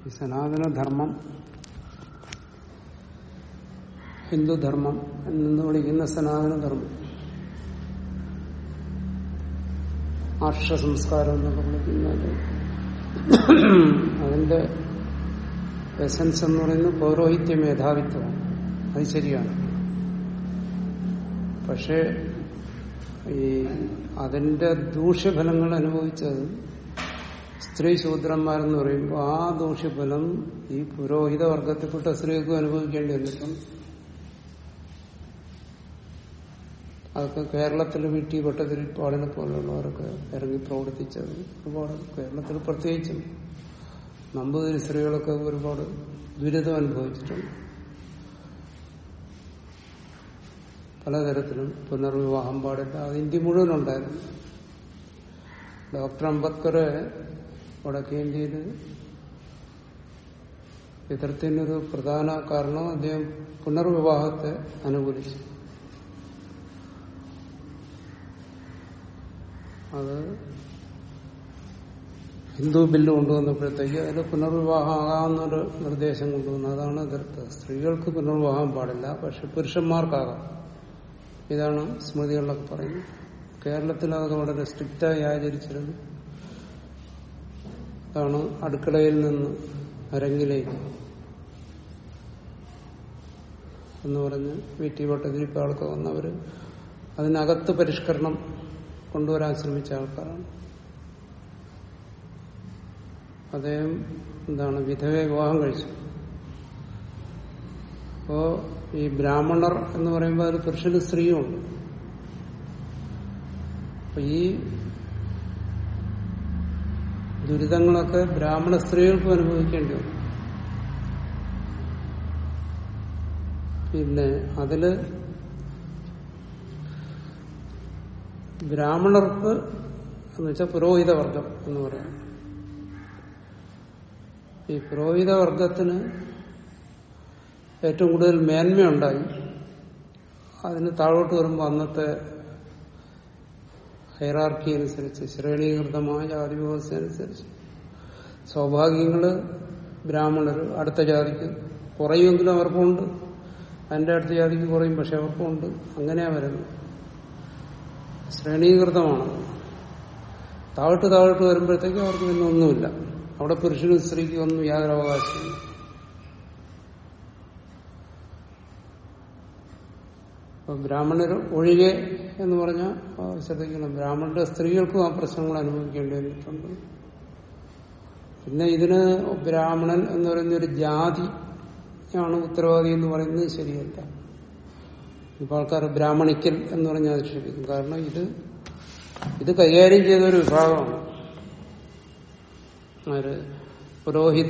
ഈ സനാതനധർമ്മം ഹിന്ദുധർമ്മം എന്ന് വിളിക്കുന്ന സനാതനധർമ്മം ആർഷ സംസ്കാരം എന്നൊക്കെ വിളിക്കുന്നത് അതിന്റെ എസൻസ് എന്ന് പറയുന്നത് പൗരോഹിത്യ മേധാവിത്വമാണ് അത് ശരിയാണ് പക്ഷേ ഈ അതിന്റെ ദൂഷ്യഫലങ്ങൾ അനുഭവിച്ചത് സ്ത്രീ ശൂദ്രന്മാരെന്ന് പറയുമ്പോൾ ആ ദൂഷ്യഫലം ഈ പുരോഹിത വർഗത്തിൽപ്പെട്ട സ്ത്രീകൾക്കും അനുഭവിക്കേണ്ടി വന്നിട്ടുണ്ട് അതൊക്കെ കേരളത്തിൽ വീട്ടി പട്ടതിരിപ്പാടിനെ പോലുള്ളവരൊക്കെ ഇറങ്ങി പ്രവർത്തിച്ചത് ഒരുപാട് കേരളത്തിൽ പ്രത്യേകിച്ചും നമ്പൂതിരി സ്ത്രീകളൊക്കെ ഒരുപാട് ദുരിതം അനുഭവിച്ചിട്ടുണ്ട് പലതരത്തിലും പുനർവിവാഹം പാടില്ല അത് ഇന്ത്യ മുഴുവൻ ഉണ്ടായിരുന്നു ഡോക്ടർ അംബേദ്കർ വടക്കേ ഇന്ത്യയിൽ എതിർത്തിനൊരു പ്രധാന കാരണം അദ്ദേഹം പുനർവിവാഹത്തെ അനുകൂലിച്ചു അത് ഹിന്ദു ബില്ല് കൊണ്ടുവന്നപ്പോഴത്തേക്ക് അതിൽ പുനർവിവാഹം ആകാവുന്നൊരു നിർദ്ദേശം കൊണ്ടുവന്നു അതാണ് എതിർത്തത് സ്ത്രീകൾക്ക് പുനർവിവാഹം പാടില്ല പക്ഷെ പുരുഷന്മാർക്കാകാം ഇതാണ് സ്മൃതികളിലൊക്കെ പറയുന്നത് കേരളത്തിൽ അതൊക്കെ വളരെ സ്ട്രിക്റ്റായി ആചരിച്ചിരുന്നു അതാണ് അടുക്കളയിൽ നിന്ന് അരങ്ങിലേക്ക് എന്ന് പറഞ്ഞ് വീട്ടി വട്ടതിരിപ്പാളൊക്കെ വന്നവര് അതിനകത്ത് പരിഷ്കരണം കൊണ്ടുവരാൻ ശ്രമിച്ച ആൾക്കാരാണ് അദ്ദേഹം എന്താണ് വിധവയെ വിവാഹം കഴിച്ചു അപ്പോ ഈ ബ്രാഹ്മണർ എന്ന് പറയുമ്പോൾ അതിൽ പുരുഷനും സ്ത്രീയുമുണ്ട് അപ്പൊ ഈ ദുരിതങ്ങളൊക്കെ ബ്രാഹ്മണ സ്ത്രീകൾക്കും അനുഭവിക്കേണ്ടി വന്നു പിന്നെ അതില് ബ്രാഹ്മണർക്ക് എന്ന് വെച്ചാൽ പുരോഹിത വർഗം എന്ന് പറയാം ഈ പുരോഹിത വർഗത്തിന് ഏറ്റവും കൂടുതൽ മേന്മയുണ്ടായി അതിന് താഴോട്ട് വരുമ്പോൾ അന്നത്തെ ഹൈറാർക്കി അനുസരിച്ച് ശ്രേണീകൃതമായ ജാതി വ്യവസ്ഥ അനുസരിച്ച് സൗഭാഗ്യങ്ങള് ബ്രാഹ്മണർ അടുത്ത ജാതിക്ക് കുറയുമെങ്കിലും അവർക്കുണ്ട് അതിന്റെ അടുത്ത ജാതിക്ക് കുറയും പക്ഷെ അവർക്കുണ്ട് അങ്ങനെയാ വരുന്നത് ശ്രേണീകൃതമാണ് താഴോട്ട് താഴോട്ട് വരുമ്പോഴത്തേക്ക് അവർക്ക് പിന്നെ ഒന്നുമില്ല അവിടെ പുരുഷനും സ്ത്രീക്കും ഒന്നും യാതൊരു അവകാശമില്ല അപ്പൊ ബ്രാഹ്മണർ ഒഴികെ എന്ന് പറഞ്ഞാൽ ശ്രദ്ധിക്കണം ബ്രാഹ്മണരുടെ സ്ത്രീകൾക്കും ആ പ്രശ്നങ്ങൾ അനുഭവിക്കേണ്ടി വന്നിട്ടുണ്ട് പിന്നെ ഇതിന് ബ്രാഹ്മണൻ എന്ന് പറയുന്ന ഒരു ജാതി ആണ് ഉത്തരവാദി എന്ന് പറയുന്നത് ശരിയല്ല ഇപ്പൊ ആൾക്കാർ ബ്രാഹ്മണിക്കൽ എന്ന് പറഞ്ഞാൽ അധിക്ഷേപിക്കും കാരണം ഇത് ഇത് കൈകാര്യം ചെയ്ത ഒരു വിഭാഗമാണ് ആര് പുരോഹിത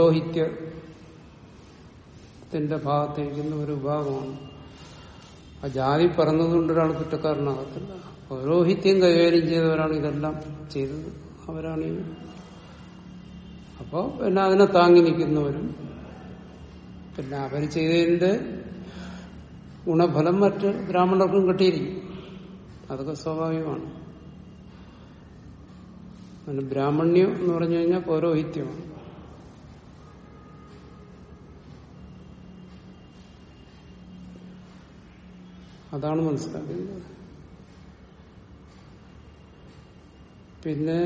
പൗരോഹിത്യത്തിന്റെ ഭാഗത്തിരിക്കുന്ന ഒരു വിഭാഗമാണ് ആ ജാതി പറഞ്ഞതുകൊണ്ട് ഒരാൾ കുറ്റക്കാരനാകത്തില്ല പൗരോഹിത്യം കൈകാര്യം ചെയ്തവരാണ് ഇതെല്ലാം ചെയ്തത് അവരാണ് ഈ അപ്പോ പിന്നെ അതിനെ താങ്ങി നിൽക്കുന്നവരും പിന്നെ അവർ ചെയ്തതിന്റെ ഗുണഫലം മറ്റ് ബ്രാഹ്മണർക്കും കിട്ടിയിരിക്കും അതൊക്കെ സ്വാഭാവികമാണ് പിന്നെ ബ്രാഹ്മണ്യം എന്ന് പറഞ്ഞു കഴിഞ്ഞാൽ പൗരോഹിത്യമാണ് അതാണ് മനസ്സിലാക്കുന്നത് പിന്നെ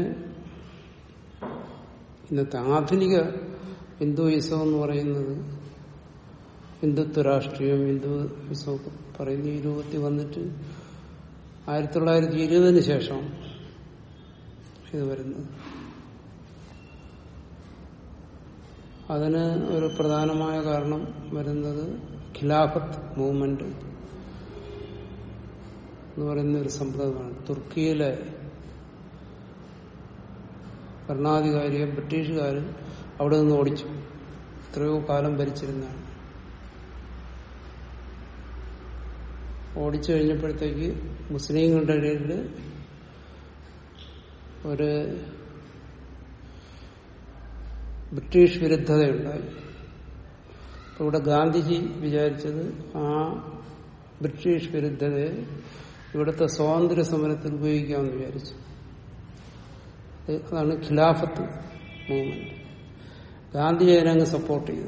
ഇന്നത്തെ ആധുനിക ഹിന്ദുയിസം എന്ന് പറയുന്നത് ഹിന്ദുത്വ രാഷ്ട്രീയം ഹിന്ദുയിസം ഒക്കെ പറയുന്ന ഈ രൂപത്തിൽ വന്നിട്ട് ആയിരത്തി തൊള്ളായിരത്തി ഇരുപതിന് ശേഷം ഇത് വരുന്നത് അതിന് ഒരു പ്രധാനമായ കാരണം വരുന്നത് ഖിലാഫത്ത് മൂവ്മെന്റ് എന്ന് പറയുന്ന ഒരു സമ്പ്രദായമാണ് തുർക്കിയിലെ ഭരണാധികാരിയെ ബ്രിട്ടീഷുകാർ അവിടെ നിന്ന് ഓടിച്ചു എത്രയോ കാലം ഭരിച്ചിരുന്നതാണ് ഓടിച്ചു കഴിഞ്ഞപ്പോഴത്തേക്ക് മുസ്ലിങ്ങളുടെ ഇടയിൽ ഒരു ബ്രിട്ടീഷ് വിരുദ്ധതയുണ്ടായി അപ്പൊ ഇവിടെ ഗാന്ധിജി വിചാരിച്ചത് ആ ബ്രിട്ടീഷ് വിരുദ്ധതയെ ഇവിടുത്തെ സ്വാതന്ത്ര്യ സമരത്തിൽ ഉപയോഗിക്കാമെന്ന് വിചാരിച്ചു അതാണ് ഖിലാഫത്ത് മൂവ്മെന്റ് ഗാന്ധിജി അതിനങ്ങ് സപ്പോർട്ട് ചെയ്തു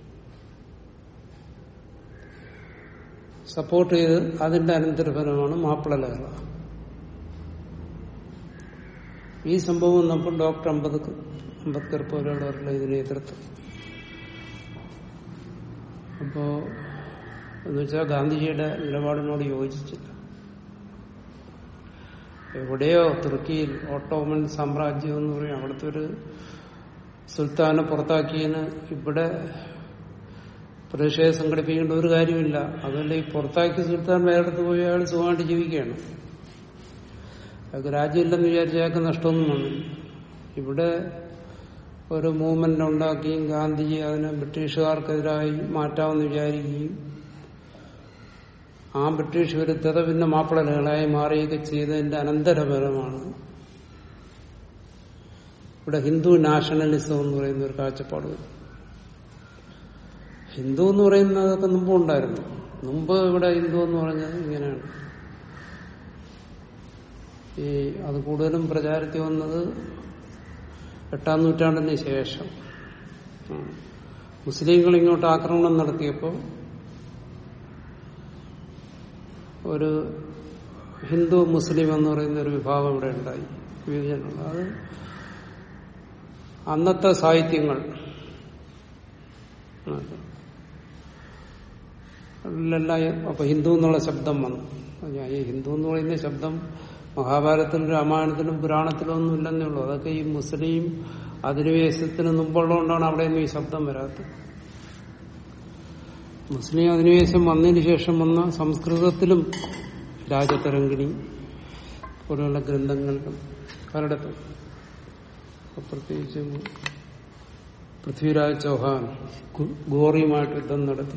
സപ്പോർട്ട് ചെയ്ത് അതിന്റെ അനന്തരഫലമാണ് മാപ്പിള ലഹള ഈ സംഭവം വന്നപ്പോൾ ഡോക്ടർ അംബേദ്കർ അംബേദ്കർ പോലെയുള്ളവരുടെ ഇതിനെ എതിർത്തു അപ്പോ എന്ന് വെച്ചാൽ ഗാന്ധിജിയുടെ നിലപാടിനോട് യോജിച്ചില്ല എവിടെയോ തുർക്കിയിൽ ഓട്ടോമൻ സാമ്രാജ്യം എന്ന് പറയും അവിടുത്തെ ഒരു സുൽത്താനെ പുറത്താക്കിയതിന് ഇവിടെ പ്രതിഷേധം സംഘടിപ്പിക്കേണ്ട ഒരു കാര്യമില്ല അതല്ല ഈ പുറത്താക്കിയ സുൽത്താൻ വേറെടുത്ത് പോയി അയാൾ സുഖമായിട്ട് ജീവിക്കുകയാണ് അയാൾക്ക് രാജ്യമില്ലെന്ന് വിചാരിച്ച അയാൾക്ക് നഷ്ടമൊന്നും വന്നില്ല ഇവിടെ ഒരു മൂവ്മെന്റ് ഉണ്ടാക്കിയും ഗാന്ധിജി അതിനെ ബ്രിട്ടീഷുകാർക്കെതിരായി മാറ്റാമെന്ന് വിചാരിക്കുകയും ആ ബ്രിട്ടീഷ് വിരുദ്ധത പിന്നെ മാപ്പിളകളായി മാറുകയൊക്കെ ചെയ്തതിന്റെ അനന്തരഫലമാണ് ഇവിടെ ഹിന്ദു നാഷണലിസം എന്ന് പറയുന്ന ഒരു കാഴ്ചപ്പാട് വരും ഹിന്ദു എന്ന് പറയുന്നതൊക്കെ മുമ്പ് ഉണ്ടായിരുന്നു മുമ്പ് ഇവിടെ ഹിന്ദു എന്ന് പറഞ്ഞത് ഇങ്ങനെയാണ് ഈ അത് കൂടുതലും പ്രചാരത്തിൽ വന്നത് എട്ടാം നൂറ്റാണ്ടിന് ശേഷം ഉം. മുസ്ലിങ്ങൾ ഇങ്ങോട്ട് ആക്രമണം നടത്തിയപ്പോൾ ഒരു ഹിന്ദു മുസ്ലിം എന്ന് പറയുന്ന ഒരു വിഭാഗം ഇവിടെ ഉണ്ടായി വിഭജനം അത് അന്നത്തെ സാഹിത്യങ്ങൾ എല്ലാം അപ്പൊ ഹിന്ദു എന്നുള്ള ശബ്ദം വന്നു ഞാൻ ഈ ഹിന്ദു എന്ന് പറയുന്ന ശബ്ദം മഹാഭാരതത്തിലും രാമായണത്തിലും പുരാണത്തിലും ഒന്നും ഇല്ലെന്നേ ഉള്ളൂ അതൊക്കെ ഈ മുസ്ലിം അധിനിവേശത്തിന് മുമ്പുള്ളതുകൊണ്ടാണ് അവിടെയൊന്നും ഈ ശബ്ദം വരാത്തത് മുസ്ലിം അധിനിവേശം വന്നതിന് ശേഷം വന്ന സംസ്കൃതത്തിലും രാജതരംഗിണി പോലെയുള്ള ഗ്രന്ഥങ്ങളിലും പലയിടത്തും ഇപ്പൊ പ്രത്യേകിച്ചും പൃഥ്വിരാജ് ചൗഹാൻ ഗു- ഗോറിയുമായിട്ട് യുദ്ധം നടത്തി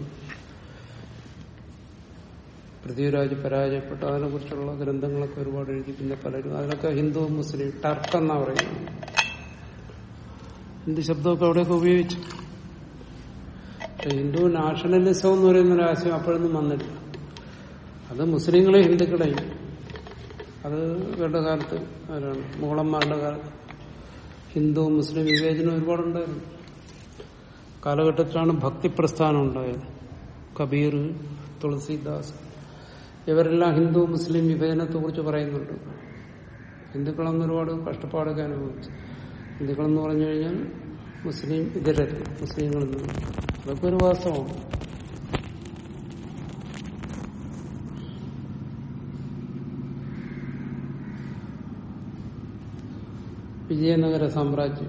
പൃഥ്വിരാജ് പരാജയപ്പെട്ടു അതിനെ കുറിച്ചുള്ള ഗ്രന്ഥങ്ങളൊക്കെ ഒരുപാട് എഴുതി പിന്നെ പലരും അതിനൊക്കെ ഹിന്ദു മുസ്ലിം ടർക്ക് എന്നാ പറയുന്നത് ഹിന്ദു ശബ്ദമൊക്കെ അവിടെയൊക്കെ ഉപയോഗിച്ചു പക്ഷെ ഹിന്ദു നാഷണലിസം എന്ന് പറയുന്ന ഒരു ആശയം അപ്പോഴൊന്നും വന്നില്ല അത് മുസ്ലിങ്ങളെ ഹിന്ദുക്കളെയും അത് വേണ്ട കാലത്ത് ആരാണ് മുഗളന്മാരുടെ കാലത്ത് ഹിന്ദു മുസ്ലിം വിവേചനം ഒരുപാടുണ്ടായിരുന്നു കാലഘട്ടത്തിലാണ് ഭക്തി പ്രസ്ഥാനം ഉണ്ടായത് കബീർ തുളസിദാസ് ഇവരെല്ലാം ഹിന്ദു മുസ്ലിം വിഭജനത്തെ കുറിച്ച് പറയുന്നുണ്ട് ഹിന്ദുക്കളെന്ന് ഒരുപാട് കഷ്ടപ്പാടൊക്കെ അനുഭവിച്ചു ഹിന്ദുക്കളെന്ന് പറഞ്ഞു കഴിഞ്ഞാൽ മുസ്ലിം ഇതരര് മുസ്ലിങ്ങളിൽ നിന്ന് അതൊക്കെ ഒരു വാസ്തവമാണ് വിജയനഗര സാമ്രാജ്യം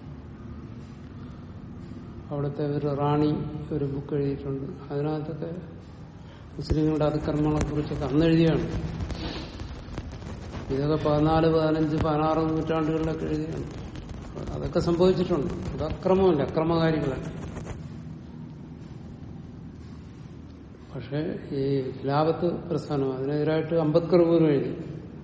അവിടുത്തെ ഒരു റാണി ഒരു ബുക്ക് എഴുതിയിട്ടുണ്ട് അതിനകത്തൊക്കെ മുസ്ലിങ്ങളുടെ അതിക്രമങ്ങളെ കുറിച്ചൊക്കെ അന്ന് എഴുതിയാണ് ഇതൊക്കെ പതിനാല് പതിനഞ്ച് പതിനാറ് നൂറ്റാണ്ടുകളിലൊക്കെ എഴുതിയാണ് അതൊക്കെ സംഭവിച്ചിട്ടുണ്ട് അത് അക്രമമല്ല അക്രമകാരികളല്ല പക്ഷെ ഈ ഖിലാഫത്ത് പ്രസ്ഥാനം അതിനെതിരായിട്ട് അംബേദ്കർ പോലും എഴുതി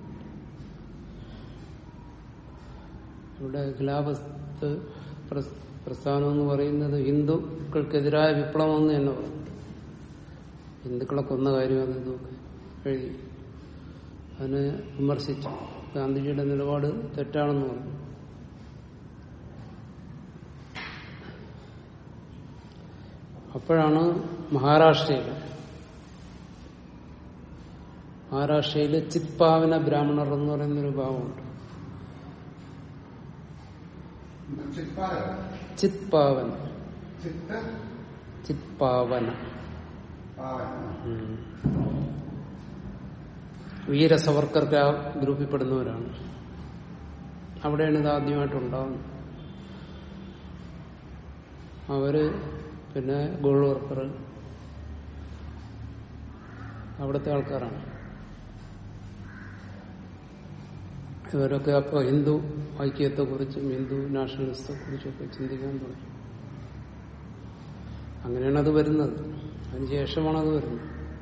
ഇവിടെ ഖിലാഫത്ത് പ്രസ്- പ്രസ്ഥാനം എന്ന് പറയുന്നത് ഹിന്ദുക്കൾക്കെതിരായ വിപ്ലവം എന്ന് തന്നെ പറയും ഹിന്ദുക്കളെ കൊന്ന കാര്യമാണ് ഇതൊക്കെ എഴുതി അതിനെ വിമർശിച്ചു ഗാന്ധിജിയുടെ നിലപാട് തെറ്റാണെന്ന് പറഞ്ഞു അപ്പോഴാണ് മഹാരാഷ്ട്രയിൽ മഹാരാഷ്ട്രയില് ചിത്പാവന ബ്രാഹ്മണർ എന്ന് പറയുന്നൊരു ഭാഗമുണ്ട് ചിത്പാലം ചിത്പാവൻ ചിത്ത ചിത്പാവന പാവൻ ഉം. വീര സവർക്കർക്ക് ആ ഗ്രൂപ്പിൽപ്പെടുന്നവരാണ് അവിടെയാണ് ഇത് ആദ്യമായിട്ടുണ്ടാവുന്നത് അവര് പിന്നെ ഗോൾഡ് വർക്കർ അവിടുത്തെ ആൾക്കാരാണ് ഇവരൊക്കെ അപ്പോൾ ഹിന്ദു ഐക്യത്തെക്കുറിച്ചും ഹിന്ദു നാഷണലിസത്തെ കുറിച്ചൊക്കെ ചിന്തിക്കാൻ തുടങ്ങി അങ്ങനെയാണ് അത് വരുന്നത് അതിനുശേഷമാണ് അത് വരുന്നത്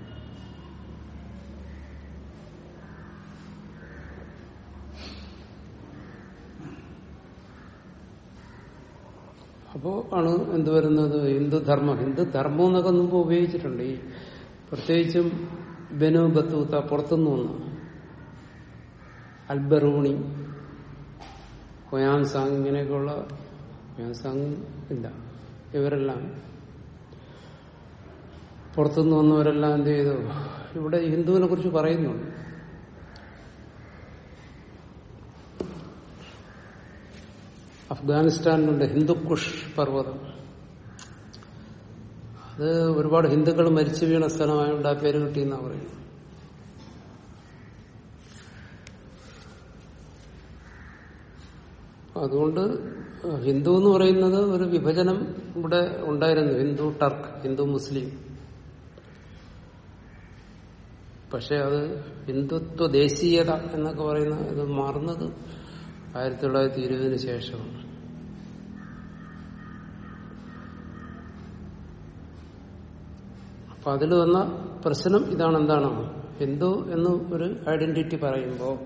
അപ്പോ ആണ് എന്ത് വരുന്നത് ഹിന്ദുധർമ്മം ഹിന്ദുധർമ്മം എന്നൊക്കെ മുമ്പ് ഉപയോഗിച്ചിട്ടുണ്ട് ഈ പ്രത്യേകിച്ചും ബനു ബത്തൂത്ത പുറത്തുനിന്ന് വന്നു അൽബറൂണി കൊയാൻസാങ് ഇങ്ങനെയൊക്കെയുള്ള വ്യാസംഗം ഇല്ല ഇവരെല്ലാം പുറത്തുനിന്ന് വന്നവരെല്ലാം എന്ത് ചെയ്തു ഇവിടെ ഹിന്ദുവിനെ കുറിച്ച് പറയുന്നുണ്ട് അഫ്ഗാനിസ്ഥാനിലുണ്ട് ഹിന്ദുക്കുഷ് പർവ്വതം അത് ഒരുപാട് ഹിന്ദുക്കൾ മരിച്ചു വീണ സ്ഥലമായതുകൊണ്ട് ആ പേര് കിട്ടിയെന്നാ പറയുന്നത് അതുകൊണ്ട് ഹിന്ദു എന്ന് പറയുന്നത് ഒരു വിഭജനം ഇവിടെ ഉണ്ടായിരുന്നു ഹിന്ദു ടർക്ക് ഹിന്ദു മുസ്ലിം പക്ഷെ അത് ഹിന്ദുത്വ ദേശീയത എന്നൊക്കെ പറയുന്ന ഇത് മാറുന്നത് ആയിരത്തി തൊള്ളായിരത്തി ഇരുപതിന് ശേഷമാണ് അപ്പൊ അതിൽ വന്ന പ്രശ്നം ഇതാണ് എന്താണ് ഹിന്ദു എന്ന് ഒരു ഐഡന്റിറ്റി പറയുമ്പോൾ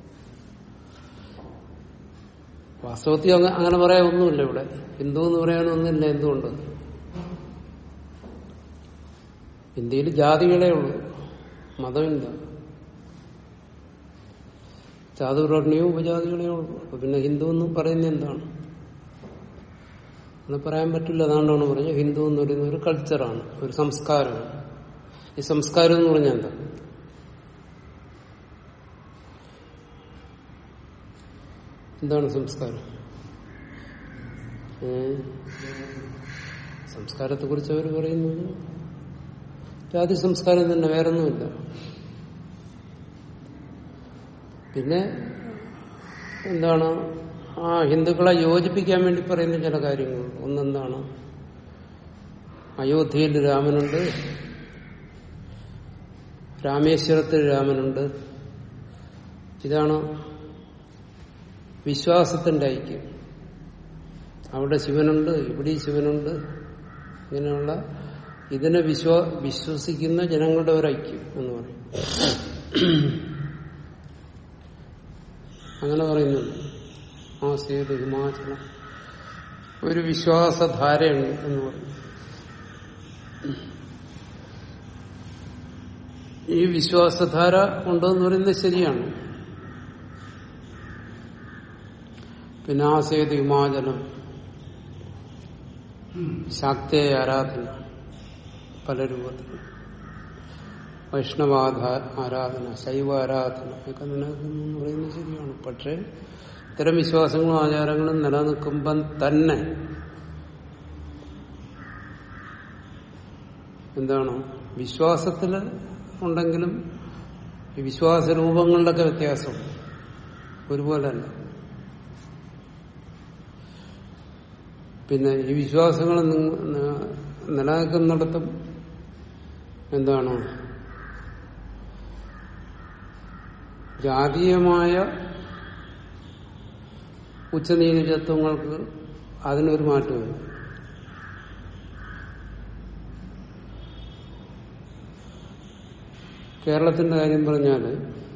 വാസ്തവത്തിൽ അങ്ങ- അങ്ങനെ പറയാൻ ഒന്നുമില്ല ഇവിടെ ഹിന്ദു എന്ന് പറയാനൊന്നുമില്ല എന്തുകൊണ്ട് ഇന്ത്യയിൽ ജാതികളേ ഉള്ളൂ മതമില്ല ചാതുർവർണ്ണയവും ഉപജാതികളേ ഉള്ളൂ അപ്പൊ പിന്നെ ഹിന്ദു എന്ന് പറയുന്നത് എന്താണ് അങ്ങനെ പറയാൻ പറ്റില്ല അതാണ്ടാണ് പറഞ്ഞത് ഹിന്ദു എന്ന് പറയുന്നത് ഒരു കൾച്ചറാണ് ഒരു സംസ്കാരമാണ് ഈ സംസ്കാരം എന്ന് പറഞ്ഞാൽ എന്താ എന്താണ് സംസ്കാരം ഏ? സംസ്കാരത്തെ കുറിച്ച് അവർ പറയുന്നത് ജാതി സംസ്കാരം തന്നെ വേറൊന്നുമില്ല പിന്നെ എന്താണ് ആ ഹിന്ദുക്കളെ യോജിപ്പിക്കാൻ വേണ്ടി പറയുന്ന ചില കാര്യങ്ങളുണ്ട് ഒന്നെന്താണ് അയോധ്യയിൽ രാമനുണ്ട് രാമേശ്വരത്തിൽ രാമനുണ്ട് ഇതാണ് വിശ്വാസത്തിന്റെ ഐക്യം അവിടെ ശിവനുണ്ട് ഇവിടെ ശിവനുണ്ട് ഇങ്ങനെയുള്ള ഇതിനെ വിശ്വാ വിശ്വസിക്കുന്ന ജനങ്ങളുടെ ഒരു ഐക്യം എന്ന് പറയും അങ്ങനെ പറയുന്നുണ്ട് ആ സേതു ഹിമാചലം ഒരു വിശ്വാസധാരയുണ്ട് എന്ന് പറയും ഈ വിശ്വാസധാര ഉണ്ടെന്ന് പറയുന്നത് ശരിയാണ് പിന്നെ ആ സേതു ഹിമാചലം ശാക്തേയ ആരാധന പല രൂപത്തിൽ വൈഷ്ണവാധ ആരാധന ശൈവ ആരാധന ഒക്കെ നിലനിൽക്കുന്നു പറയുന്നത് ശരിയാണ് പക്ഷേ ഇത്തരം വിശ്വാസങ്ങളും ആചാരങ്ങളും നിലനിൽക്കുമ്പം തന്നെ എന്താണ് വിശ്വാസത്തിൽ ഉണ്ടെങ്കിലും ഈ വിശ്വാസ രൂപങ്ങളിലൊക്കെ വ്യത്യാസമുണ്ട് ഒരുപോലെ അല്ല പിന്നെ ഈ വിശ്വാസങ്ങൾ നിങ്ങ- ന- നിലനിൽക്കുന്നിടത്തും എന്താണ് ജാതീയമായ ഉച്ചനീചത്വങ്ങൾക്ക് അതിനൊരു മാറ്റമില്ല കേരളത്തിന്റെ കാര്യം പറഞ്ഞാൽ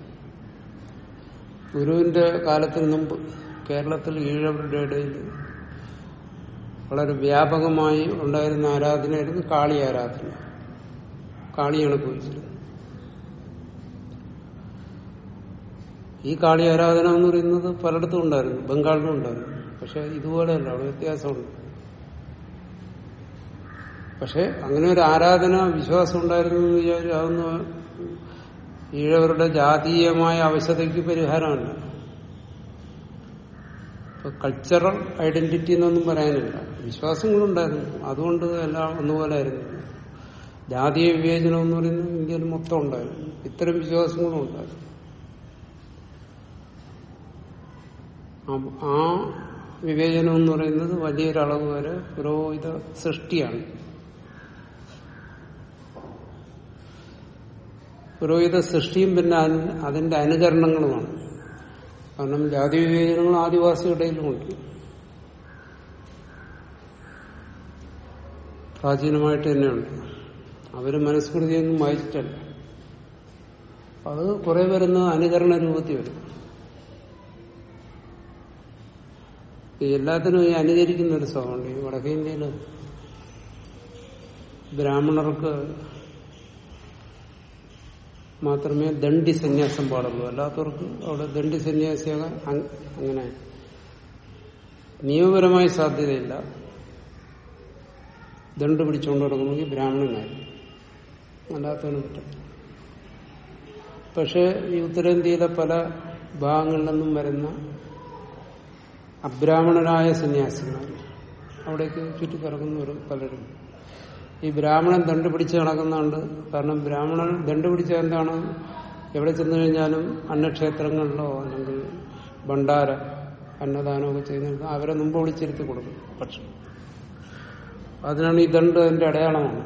ഗുരുവിന്റെ കാലത്തിന് മുമ്പ് കേരളത്തിൽ ഈഴവരുടെ ഇടയിൽ വളരെ വ്യാപകമായി ഉണ്ടായിരുന്ന ആരാധനയായിരുന്നു കാളി ആരാധന കാളിയാണ് പൂജിച്ചിരുന്നത് ഈ കാളി ആരാധന എന്ന് പറയുന്നത് പലയിടത്തും ഉണ്ടായിരുന്നു ബംഗാളിലും ഉണ്ടായിരുന്നു പക്ഷെ ഇതുപോലെയല്ല അവിടെ വ്യത്യാസമുണ്ട് പക്ഷെ അങ്ങനെ ഒരു ആരാധന വിശ്വാസം ഉണ്ടായിരുന്നു എന്ന് വിചാരിച്ചു അതൊന്നും ഈഴവരുടെ ജാതീയമായ അവശതയ്ക്ക് പരിഹാരമല്ല ഇപ്പൊ കൾച്ചറൽ ഐഡന്റിറ്റി എന്നൊന്നും പറയാനില്ല വിശ്വാസങ്ങളുണ്ടായിരുന്നു അതുകൊണ്ട് എല്ലാം ഒന്നുപോലെ ആയിരുന്നു ജാതീയ വിവേചനം എന്ന് പറയുന്നത് ഇന്ത്യയിൽ മൊത്തം ഉണ്ടായിരുന്നു ഇത്തരം വിശ്വാസങ്ങളും ഉണ്ടായിരുന്നു ആ- ആ വിവേചനം എന്ന് പറയുന്നത് വലിയൊരളവ് വരെ പുരോഹിത സൃഷ്ടിയാണ് പുരോഹിത സൃഷ്ടിയും പിന്നെ അതിന് അതിന്റെ അനുകരണങ്ങളുമാണ് കാരണം ജാതി വിവേചനങ്ങൾ ആദിവാസിയുടെയിലുമുണ്ട് പ്രാചീനമായിട്ട് തന്നെയുണ്ട് അവര് മനുസ്മൃതിയൊന്നും വായിച്ചിട്ടല്ല അത് കുറെ വരുന്ന അനുകരണ രൂപത്തിൽ വരും ഈ എല്ലാത്തിനും ഈ അനുകരിക്കുന്ന ഒരു സ്വഭാവമുണ്ട് ഈ വടക്കേ ഇന്ത്യയില് ബ്രാഹ്മണർക്ക് മാത്രമേ ദണ്ഡി സന്യാസം പാടുള്ളൂ അല്ലാത്തവർക്ക് അവിടെ ദണ്ഡി സന്യാസിയാകാൻ അങ്- അങ്ങനെ നിയമപരമായി സാധ്യതയില്ല ദണ്ട് പിടിച്ചുകൊണ്ട് നടക്കണമെങ്കിൽ ബ്രാഹ്മണനായി അല്ലാത്തവന് പറ്റും പക്ഷെ ഈ ഉത്തരേന്ത്യയിലെ പല ഭാഗങ്ങളിൽ നിന്നും വരുന്ന അബ്രാഹ്മണരായ സന്യാസിമാർ അവിടേക്ക് ചുറ്റിക്കറങ്ങുന്നവർ പലരും ഈ ബ്രാഹ്മണൻ ദണ്ട് പിടിച്ച് നടക്കുന്നുണ്ട് കാരണം ബ്രാഹ്മണൻ ദണ്ട് പിടിച്ച എന്താണ് എവിടെ ചെന്നു കഴിഞ്ഞാലും അന്നക്ഷേത്രങ്ങളിലോ അല്ലെങ്കിൽ ഭണ്ഡാര അന്നദാനമൊക്കെ ചെയ്യുന്നത് അവരെ മുമ്പ് വിളിച്ചിരുത്തി കൊടുക്കും പക്ഷെ അതിനാണ് ഈ ദണ്ട് അതിന്റെ അടയാളമാണ്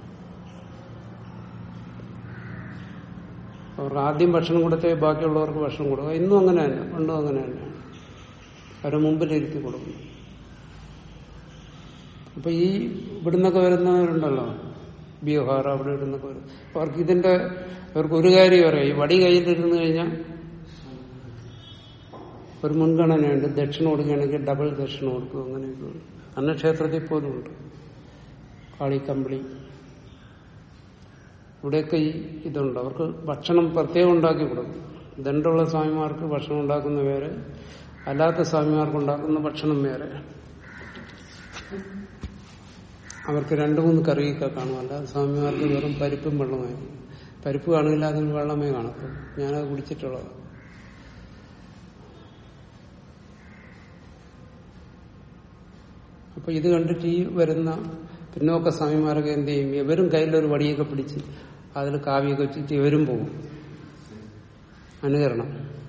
അവർക്ക് ആദ്യം ഭക്ഷണം കൊടുത്തേ ബാക്കിയുള്ളവർക്ക് ഭക്ഷണം കൊടുക്കുക ഇന്നും അങ്ങനെ തന്നെ പണ്ടും അങ്ങനെ തന്നെ അവരെ മുമ്പിലിരുത്തി കൊടുക്കും അപ്പൊ ഈ ഇവിടുന്നൊക്കെ വരുന്നവരുണ്ടല്ലോ ബീഹാർ അവിടെ ഇവിടുന്നൊക്കെ വരും അപ്പൊ അവർക്ക് ഇതിന്റെ അവർക്ക് ഒരു കാര്യം അറിയാം ഈ വടി കയ്യിലിരുന്ന് കഴിഞ്ഞാൽ ഒരു മുൻഗണനയുണ്ട് ദക്ഷിണ കൊടുക്കുകയാണെങ്കിൽ ഡബിൾ ദക്ഷിണ കൊടുക്കും അങ്ങനെയൊക്കെ ഉണ്ട്. അന്നക്ഷേത്രത്തിൽ പോലും ഉണ്ട് കാളിക്കമ്പിളി ഇവിടെയൊക്കെ ഈ ഇതുണ്ട് അവർക്ക് ഭക്ഷണം പ്രത്യേകം ഉണ്ടാക്കി കൊടുക്കും ദണ്ടുള്ള സ്വാമിമാർക്ക് ഭക്ഷണം ഉണ്ടാക്കുന്ന വേറെ അല്ലാത്ത സ്വാമിമാർക്ക് ഉണ്ടാക്കുന്ന ഭക്ഷണം വേറെ അവർക്ക് രണ്ടു മൂന്ന് കറിയൊക്കെ കാണും അല്ലാതെ സ്വാമിമാർക്ക് വെറും പരിപ്പും വെള്ളമായിരിക്കും പരിപ്പ് കാണില്ല അതിന് വെള്ളമേ കാണത്തുള്ളൂ ഞാനത് കുടിച്ചിട്ടുള്ളത് അപ്പൊ ഇത് കണ്ടിട്ട് ഈ വരുന്ന പിന്നോക്ക സ്വാമിമാരൊക്കെ എന്ത് ചെയ്യും ഇവരും കയ്യിലൊരു വടിയൊക്കെ പിടിച്ച് അതിൽ കാവ്യൊക്കെ വെച്ചിട്ട് ഇവരും പോകും അനുകരണം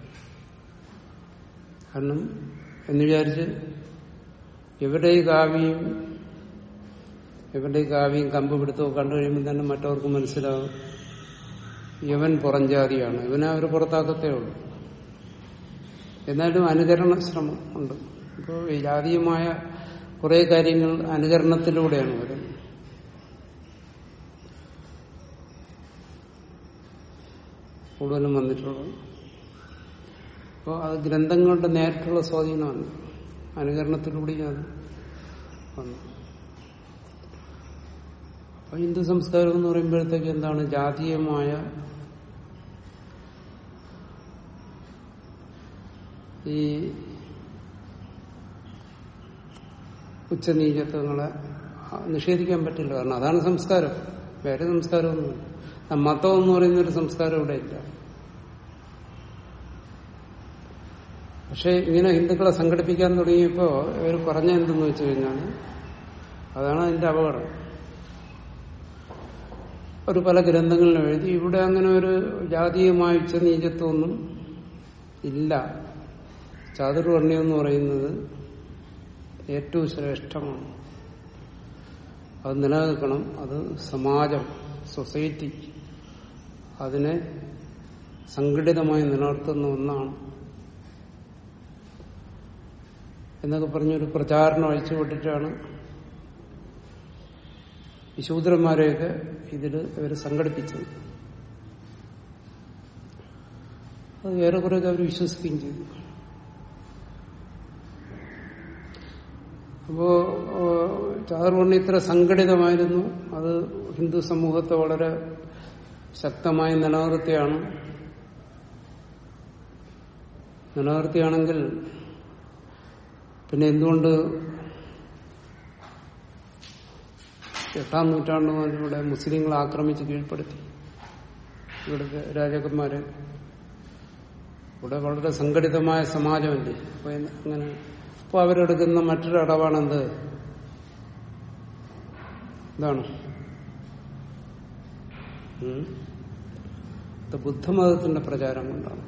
കാരണം എന്ന് വിചാരിച്ച് ഇവരുടെ ഈ കാവ്യം ഇവരുടെ ഈ കാവ്യം കമ്പ് പിടുത്തവും കണ്ടു കഴിയുമ്പോൾ തന്നെ മറ്റവർക്ക് മനസ്സിലാവും ഇവൻ പുറംജാതിയാണ് ഇവനെ അവർ പുറത്താക്കത്തേ ഉള്ളൂ എന്നാലും അനുകരണ ശ്രമം ഉണ്ട് ഇപ്പോൾ ഈ ജാതീയമായ കുറെ കാര്യങ്ങൾ അനുകരണത്തിലൂടെയാണ് വരുന്നത് കൂടുതലും വന്നിട്ടുള്ളത് അപ്പോൾ അത് ഗ്രന്ഥങ്ങളുടെ നേരിട്ടുള്ള സ്വാധീനമാണ് അനുകരണത്തിലൂടെയും അത് വന്നു അപ്പൊ ഹിന്ദു സംസ്കാരം എന്ന് പറയുമ്പോഴത്തേക്ക് എന്താണ് ജാതീയമായ ഈ ഉച്ചനീചത്വങ്ങളെ നിഷേധിക്കാൻ പറ്റില്ല കാരണം അതാണ് സംസ്കാരം വേറെ സംസ്കാരമൊന്നുമില്ല ആ മതം എന്ന് പറയുന്ന ഒരു സംസ്കാരം ഇവിടെ ഇല്ല പക്ഷെ ഇങ്ങനെ ഹിന്ദുക്കളെ സംഘടിപ്പിക്കാൻ തുടങ്ങിയപ്പോ ഇവർ പറഞ്ഞ എന്തെന്ന് വെച്ച് കഴിഞ്ഞാൽ അതാണ് അതിന്റെ അപകടം ഒരു പല ഗ്രന്ഥങ്ങളിലും എഴുതി ഇവിടെ അങ്ങനെ ഒരു ജാതീയമായ ഉച്ചനീചത്വമൊന്നും ഇല്ല ചാതുർവർണ്ണ്യം എന്ന് പറയുന്നത് ഏറ്റവും ശ്രേഷ്ഠമാണ് അത് നിലനിൽക്കണം അത് സമാജം സൊസൈറ്റി അതിനെ സംഘടിതമായി നിലനിർത്തുന്ന ഒന്നാണ് എന്നൊക്കെ പറഞ്ഞൊരു പ്രചാരണം അഴിച്ചുവിട്ടിട്ടാണ് ഈ ശൂദ്രന്മാരെയൊക്കെ ഇതിൽ ഇവർ സംഘടിപ്പിച്ചത് അത് ഏറെക്കുറെയൊക്കെ അവർ വിശ്വസിക്കുകയും ചെയ്തു അപ്പോ ചാതുർവർണ്ണ ഇത്ര സംഘടിതമായിരുന്നു അത് ഹിന്ദു സമൂഹത്തെ വളരെ ശക്തമായി നിലനിർത്തിയാണ് നിലനിർത്തിയാണെങ്കിൽ പിന്നെ എന്തുകൊണ്ട് എട്ടാം നൂറ്റാണ്ട് മുതൽ ഇവിടെ മുസ്ലിങ്ങളെ ആക്രമിച്ച് കീഴ്പ്പെടുത്തി ഇവിടുത്തെ രാജാക്കന്മാരെ ഇവിടെ വളരെ സംഘടിതമായ സമാജമല്ലേ അപ്പൊ അങ്ങനെ അപ്പൊ അവരെടുക്കുന്ന മറ്റൊരു അടവാണെന്ത് എന്താണ് ഉം? ഇത് ബുദ്ധമതത്തിന്റെ പ്രചാരം കൊണ്ടാണ്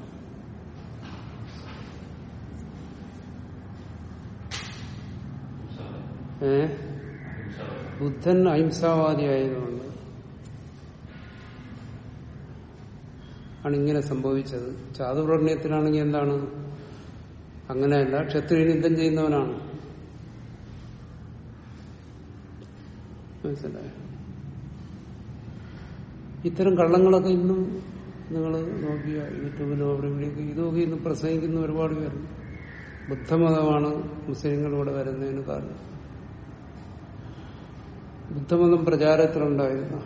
ഏ ബുദ്ധൻ അഹിംസാവാദിയായതുകൊണ്ട് ആണ് ഇങ്ങനെ സംഭവിച്ചത് ചാതുർവർണ്ണയത്തിലാണെങ്കിൽ എന്താണ് അങ്ങനെയല്ല ക്ഷത്രിയൻ യുദ്ധം ചെയ്യുന്നവനാണ് മനസ്സിലായോ ഇത്തരം കള്ളങ്ങളൊക്കെ ഇന്നും നിങ്ങൾ നോക്കിയ യൂട്യൂബിലോ അവിടെ ഇവിടെയൊക്കെ ഇതൊക്കെ ഇന്ന് പ്രസംഗിക്കുന്ന ഒരുപാട് പേരുണ്ട് ബുദ്ധമതമാണ് മുസ്ലിങ്ങൾ ഇവിടെ വരുന്നതിന് കാരണം ബുദ്ധമതം പ്രചാരത്തിലുണ്ടായിരുന്നു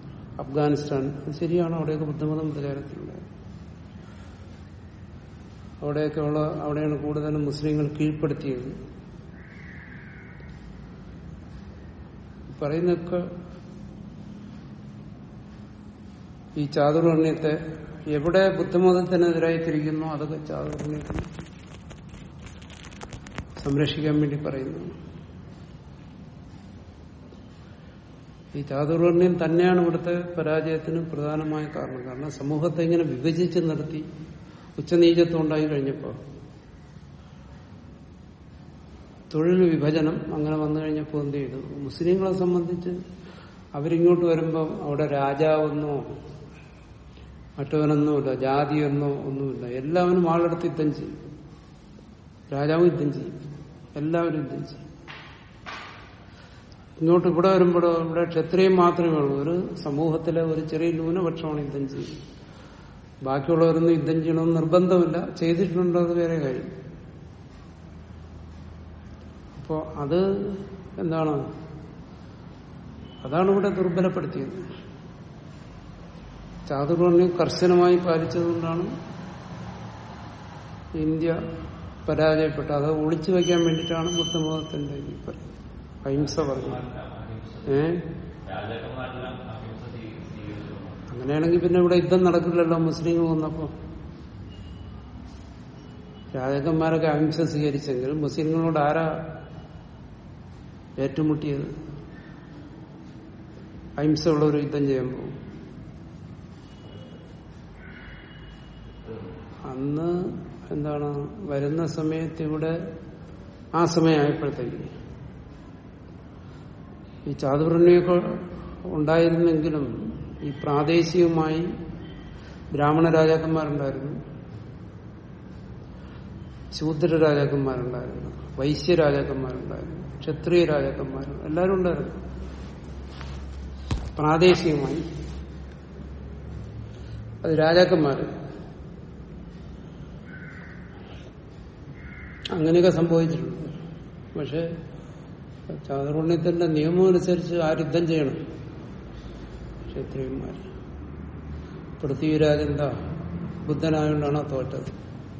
അഫ്ഗാനിസ്ഥാൻ അത് ശരിയാണ് അവിടെയൊക്കെ ബുദ്ധമതം പ്രചാരത്തിലുണ്ടായിരുന്നു അവിടെയൊക്കെ ഉള്ള അവിടെയാണ് കൂടുതലും മുസ്ലിങ്ങൾ കീഴ്പ്പെടുത്തിയത് പറയുന്നൊക്കെ ഈ ചാതുർവർണ്ണയത്തെ എവിടെ ബുദ്ധമതത്തിനെതിരായി തിരിക്കുന്നു അതൊക്കെ ചാതുർവർണ്ണയത്തിന് സംരക്ഷിക്കാൻ വേണ്ടി പറയുന്നു ഈ ചാതുർവർണ്ണയം തന്നെയാണ് ഇവിടുത്തെ പരാജയത്തിന് പ്രധാനമായ കാരണം കാരണം സമൂഹത്തെ ഇങ്ങനെ വിഭജിച്ച് നിർത്തി ഉച്ചനീചത്വം ഉണ്ടായി കഴിഞ്ഞപ്പോൾ തൊഴിൽ വിഭജനം അങ്ങനെ വന്നു കഴിഞ്ഞപ്പോൾ എന്ത് ചെയ്തു മുസ്ലിങ്ങളെ സംബന്ധിച്ച് അവരിങ്ങോട്ട് വരുമ്പോൾ അവിടെ രാജാവെന്നോ മറ്റവനൊന്നുമില്ല ജാതിയെന്നോ ഒന്നുമില്ല എല്ലാവരും ആളെടുത്ത് യുദ്ധം ചെയ്യും രാജാവ് യുദ്ധം ചെയ്യും എല്ലാവരും യുദ്ധം ചെയ്യും ഇങ്ങോട്ട് ഇവിടെ വരുമ്പോഴോ ഇവിടെ ക്ഷത്രിയം മാത്രമേ ഉള്ളൂ ഒരു സമൂഹത്തിലെ ഒരു ചെറിയ ന്യൂനപക്ഷമാണ് യുദ്ധം ചെയ്യുന്നത് ബാക്കിയുള്ളവരൊന്നും യുദ്ധം ചെയ്യണമെന്ന് നിർബന്ധമില്ല ചെയ്തിട്ടുണ്ടോ അത് വേറെ കാര്യം അപ്പോ അത് എന്താണ് അതാണ് ഇവിടെ ദുർബലപ്പെടുത്തിയത് ചാതുർവർണ്ണയം കർശനമായി പാലിച്ചതുകൊണ്ടാണ് ഇന്ത്യ പരാജയപ്പെട്ടത് അത് ഒളിച്ചു വയ്ക്കാൻ വേണ്ടിയിട്ടാണ് ബുദ്ധമതത്തിന്റെ ഈ പറയുന്നത് അഹിംസ പറഞ്ഞത് ഏ രാജാക്കന്മാരെല്ലാം അഹിംസ സ്വീ- സ്വീകരിച്ചു അങ്ങനെയാണെങ്കിൽ പിന്നെ ഇവിടെ യുദ്ധം നടക്കില്ലല്ലോ മുസ്ലിങ്ങൾ വന്നപ്പോ രാജാക്കന്മാരൊക്കെ അഹിംസ സ്വീകരിച്ചെങ്കിൽ മുസ്ലിങ്ങളോട് ആരാ ഏറ്റുമുട്ടിയത് അഹിംസ ഉള്ള ഒരു യുദ്ധം ചെയ്യാൻ പോകും അന്ന് എന്താണ് വരുന്ന സമയത്ത് ഇവിടെ ആ സമയമായപ്പോഴത്തേക്ക് ഈ ചാതുർണ്യൊക്കെ ഉണ്ടായിരുന്നെങ്കിലും ഈ പ്രാദേശികമായി ബ്രാഹ്മണ രാജാക്കന്മാരുണ്ടായിരുന്നു ശൂദ്ര രാജാക്കന്മാരുണ്ടായിരുന്നു വൈശ്യ രാജാക്കന്മാരുണ്ടായിരുന്നു ക്ഷത്രിയ രാജാക്കന്മാർ എല്ലാവരും ഉണ്ടായിരുന്നു പ്രാദേശികമായി അത് രാജാക്കന്മാർ അങ്ങനെയൊക്കെ സംഭവിച്ചിട്ടുണ്ട് പക്ഷെ ചാതുർണ്യത്തിന്റെ നിയമം അനുസരിച്ച് ആരുദ്ധം ചെയ്യണം ക്ഷത്രിയന്മാർ പൃഥ്വിരാജ് എന്താ ബുദ്ധനായോണ്ടാണോ തോറ്റത്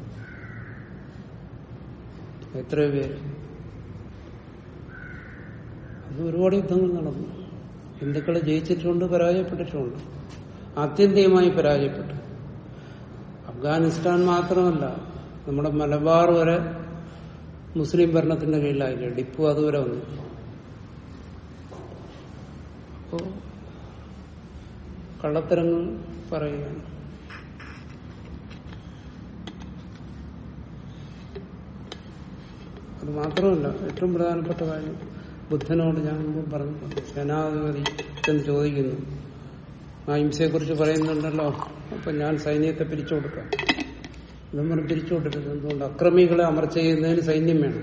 എത്രയോ പേര് അത് ഒരുപാട് യുദ്ധങ്ങൾ നടന്നു ഹിന്ദുക്കളെ ജയിച്ചിട്ടുണ്ട് പരാജയപ്പെട്ടിട്ടുണ്ട് ആത്യന്തികമായി പരാജയപ്പെട്ടു അഫ്ഗാനിസ്ഥാൻ മാത്രമല്ല നമ്മുടെ മലബാർ വരെ മുസ്ലിം ഭരണത്തിന്റെ കീഴിലായില്ല ടിപ്പു അതുവരെ വന്നു അപ്പോ കള്ളത്തരങ്ങൾ പറയുകയാണ് അത് മാത്രമല്ല ഏറ്റവും പ്രധാനപ്പെട്ട കാര്യം ബുദ്ധനോട് ഞാൻ മുമ്പ് പറഞ്ഞിട്ടുണ്ട് സേനാധിപതി എന്ന് ചോദിക്കുന്നു അഹിംസയെക്കുറിച്ച് പറയുന്നുണ്ടല്ലോ അപ്പൊ ഞാൻ സൈന്യത്തെ പിരിച്ചു കൊടുക്കാം ഇതും പറഞ്ഞ് പിരിച്ചു കൊടുക്കരുത് എന്തുകൊണ്ട് അക്രമികളെ അമർച്ച ചെയ്യുന്നതിന് സൈന്യം വേണം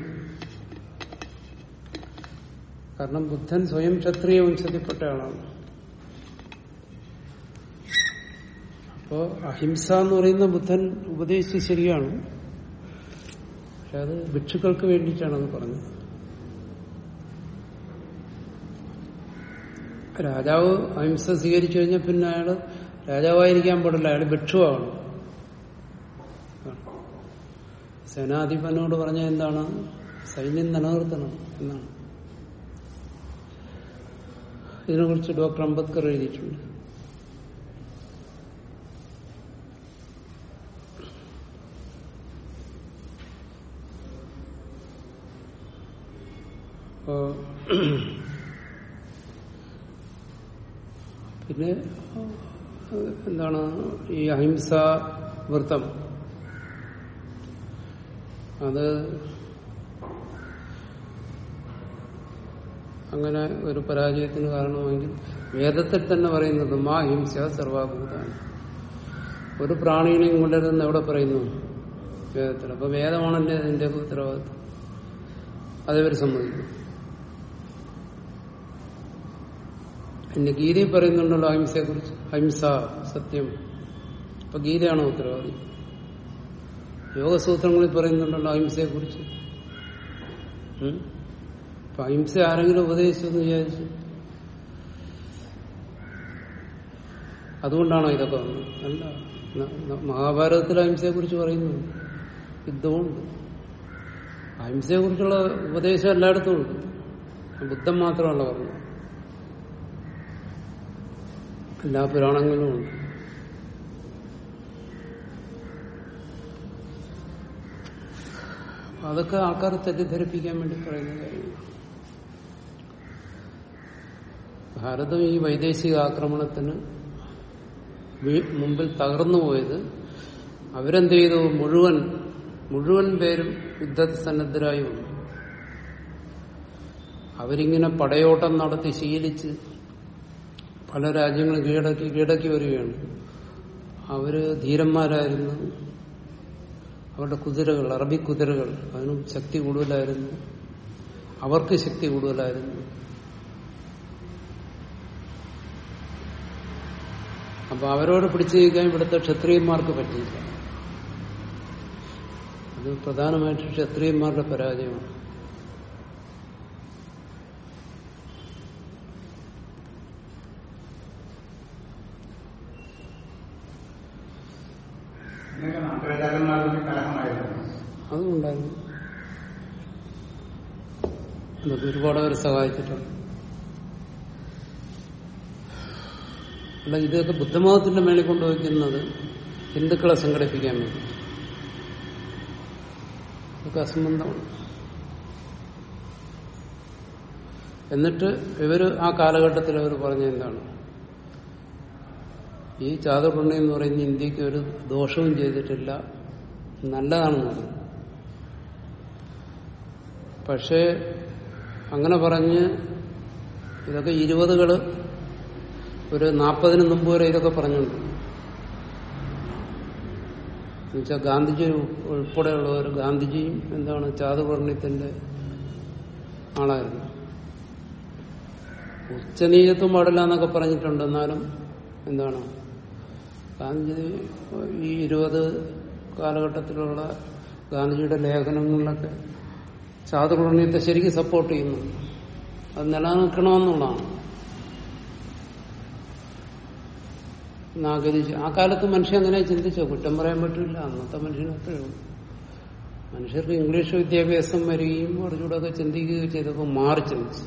കാരണം ബുദ്ധൻ സ്വയം ക്ഷത്രിയ വംശത്തിൽപ്പെട്ട ആളാണ് അപ്പോ അഹിംസ എന്ന് പറയുന്ന ബുദ്ധൻ ഉപദേശിച്ചത് ശരിയാണ് പക്ഷെ അത് ഭിക്ഷുക്കൾക്ക് വേണ്ടിയിട്ടാണ് അത് പറഞ്ഞത് രാജാവ് അഹിംസ സ്വീകരിച്ചു കഴിഞ്ഞാൽ പിന്നെ അയാള് രാജാവായിരിക്കാൻ പാടില്ല അയാൾ ഭിക്ഷുവാണ് സേനാധിപനോട് പറഞ്ഞ എന്താണ് സൈന്യം നിലനിർത്തണം എന്നാണ് ഇതിനെക്കുറിച്ച് ഡോക്ടർ അംബേദ്കർ എഴുതിയിട്ടുണ്ട് അപ്പോ പിന്നെ ഏഹ്, എന്താണ് ഈ അഹിംസ വൃത്തം അത് അങ്ങനെ ഒരു പരാജയത്തിന് കാരണമെങ്കിൽ വേദത്തിൽ തന്നെ പറയുന്നത് മാ ഹിംസ സർവാഭൂതാണ് ഒരു പ്രാണീനെയും കൊണ്ടുവരുന്ന എവിടെ പറയുന്നു വേദത്തിൽ അപ്പൊ വേദമാണല്ലേ അതിന്റെ ഉത്തരവാദിത്വം അതവർ സമ്മതിക്കും പിന്നെ ഗീതയിൽ പറയുന്നുണ്ടല്ലോ അഹിംസയെ കുറിച്ച് അഹിംസ സത്യം അപ്പൊ ഗീതയാണോ ഉത്തരവാദി യോഗസൂത്രങ്ങളിൽ പറയുന്നുണ്ടല്ലോ അഹിംസയെ കുറിച്ച് അപ്പൊ അഹിംസ ആരെങ്കിലും ഉപദേശിച്ചു എന്ന് വിചാരിച്ചു അതുകൊണ്ടാണോ ഇതൊക്കെ വന്നത് അല്ല ന- ന- മഹാഭാരതത്തിൽ അഹിംസയെ കുറിച്ച് പറയുന്നു യുദ്ധവും ഉണ്ട് അഹിംസയെ കുറിച്ചുള്ള ഉപദേശം എല്ലായിടത്തും ഉണ്ട് ബുദ്ധൻ മാത്രമല്ല പറഞ്ഞു എല്ലാ പുരാണങ്ങളിലും ഉണ്ട് അപ്പൊ അതൊക്കെ ആൾക്കാരെ തെറ്റിദ്ധരിപ്പിക്കാൻ വേണ്ടി പറയുന്ന കാര്യങ്ങളാണ് ഭാരതം ഈ വൈദേശിക ആക്രമണത്തിന് വീ- മുമ്പിൽ തകർന്നു പോയത് അവരെന്ത് ചെയ്തു മുഴുവൻ മുഴുവൻ പേരും യുദ്ധസന്നദ്ധരായി വന്നു അവരിങ്ങനെ പടയോട്ടം നടത്തി ശീലിച്ച് പല രാജ്യങ്ങളും കീഴടക്കി കീഴടക്കി വരികയാണ് അവര് ധീരന്മാരായിരുന്നു അവരുടെ കുതിരകൾ അറബി കുതിരകൾ അതിനും ശക്തി കൂടുതലായിരുന്നു അവർക്ക് ശക്തി കൂടുതലായിരുന്നു അപ്പൊ അവരോട് പിടിച്ചു നീക്കാൻ ഇവിടുത്തെ ക്ഷത്രിയന്മാർക്ക് പറ്റിയില്ല അത് പ്രധാനമായിട്ട് ക്ഷത്രിയന്മാരുടെ പരാജയമാണ് ഇതൊക്കെ നാട്ടുരാജാക്കന്മാരുടെ കലഹമായിരുന്നു അതും ഉണ്ടായിരുന്നു അതൊക്കെ ഒരുപാട് പേര് സഹായിച്ചിട്ടുണ്ട് അല്ല ഇതൊക്കെ ബുദ്ധമതത്തിന്റെ മേളിൽ കൊണ്ടുവയ്ക്കുന്നത് ഹിന്ദുക്കളെ സംഘടിപ്പിക്കാൻ വേണ്ടി ഇതൊക്കെ അസംബന്ധമാണ് എന്നിട്ട് ഇവര് ആ കാലഘട്ടത്തിൽ അവർ പറഞ്ഞ എന്താണ് ഈ ചാതുർണ്ണി എന്ന് പറയുന്ന ഇന്ത്യക്ക് ഒരു ദോഷവും ചെയ്തിട്ടില്ല നല്ലതാണെന്ന് പറഞ്ഞു പക്ഷേ അങ്ങനെ പറഞ്ഞ് ഇതൊക്കെ ഇരുപതുകള് ഒരു നാൽപ്പതിന് മുമ്പ് വരെ ഇതൊക്കെ പറഞ്ഞുണ്ട് എന്നുവെച്ചാൽ ഗാന്ധിജി ഉൾപ്പെടെയുള്ളവർ ഗാന്ധിജിയും എന്താണ് ചാതുവർണ്ണയത്തിന്റെ ആളായിരുന്നു ഉച്ചനീചത്വം പാടില്ല എന്നൊക്കെ പറഞ്ഞിട്ടുണ്ട് എന്നാലും എന്താണ് ഗാന്ധിജി ഈ ഇരുപത് കാലഘട്ടത്തിലുള്ള ഗാന്ധിജിയുടെ ലേഖനങ്ങളിലൊക്കെ ചാതുർവർണ്ണയത്തെ ശരിക്കും സപ്പോർട്ട് ചെയ്യുന്നു അത് നിലനിൽക്കണമെന്നുള്ളതാണ് നാഗരിച്ച് ആ കാലത്ത് മനുഷ്യൻ അങ്ങനെ ചിന്തിച്ചോ കുറ്റം പറയാൻ പറ്റില്ല അന്നത്തെ മനുഷ്യന് അത്രയേ ഉള്ളൂ മനുഷ്യർക്ക് ഇംഗ്ലീഷ് വിദ്യാഭ്യാസം വരികയും കുറച്ചുകൂടെ ചിന്തിക്കുകയും ചെയ്തപ്പോൾ മാറി ചിന്തിച്ചു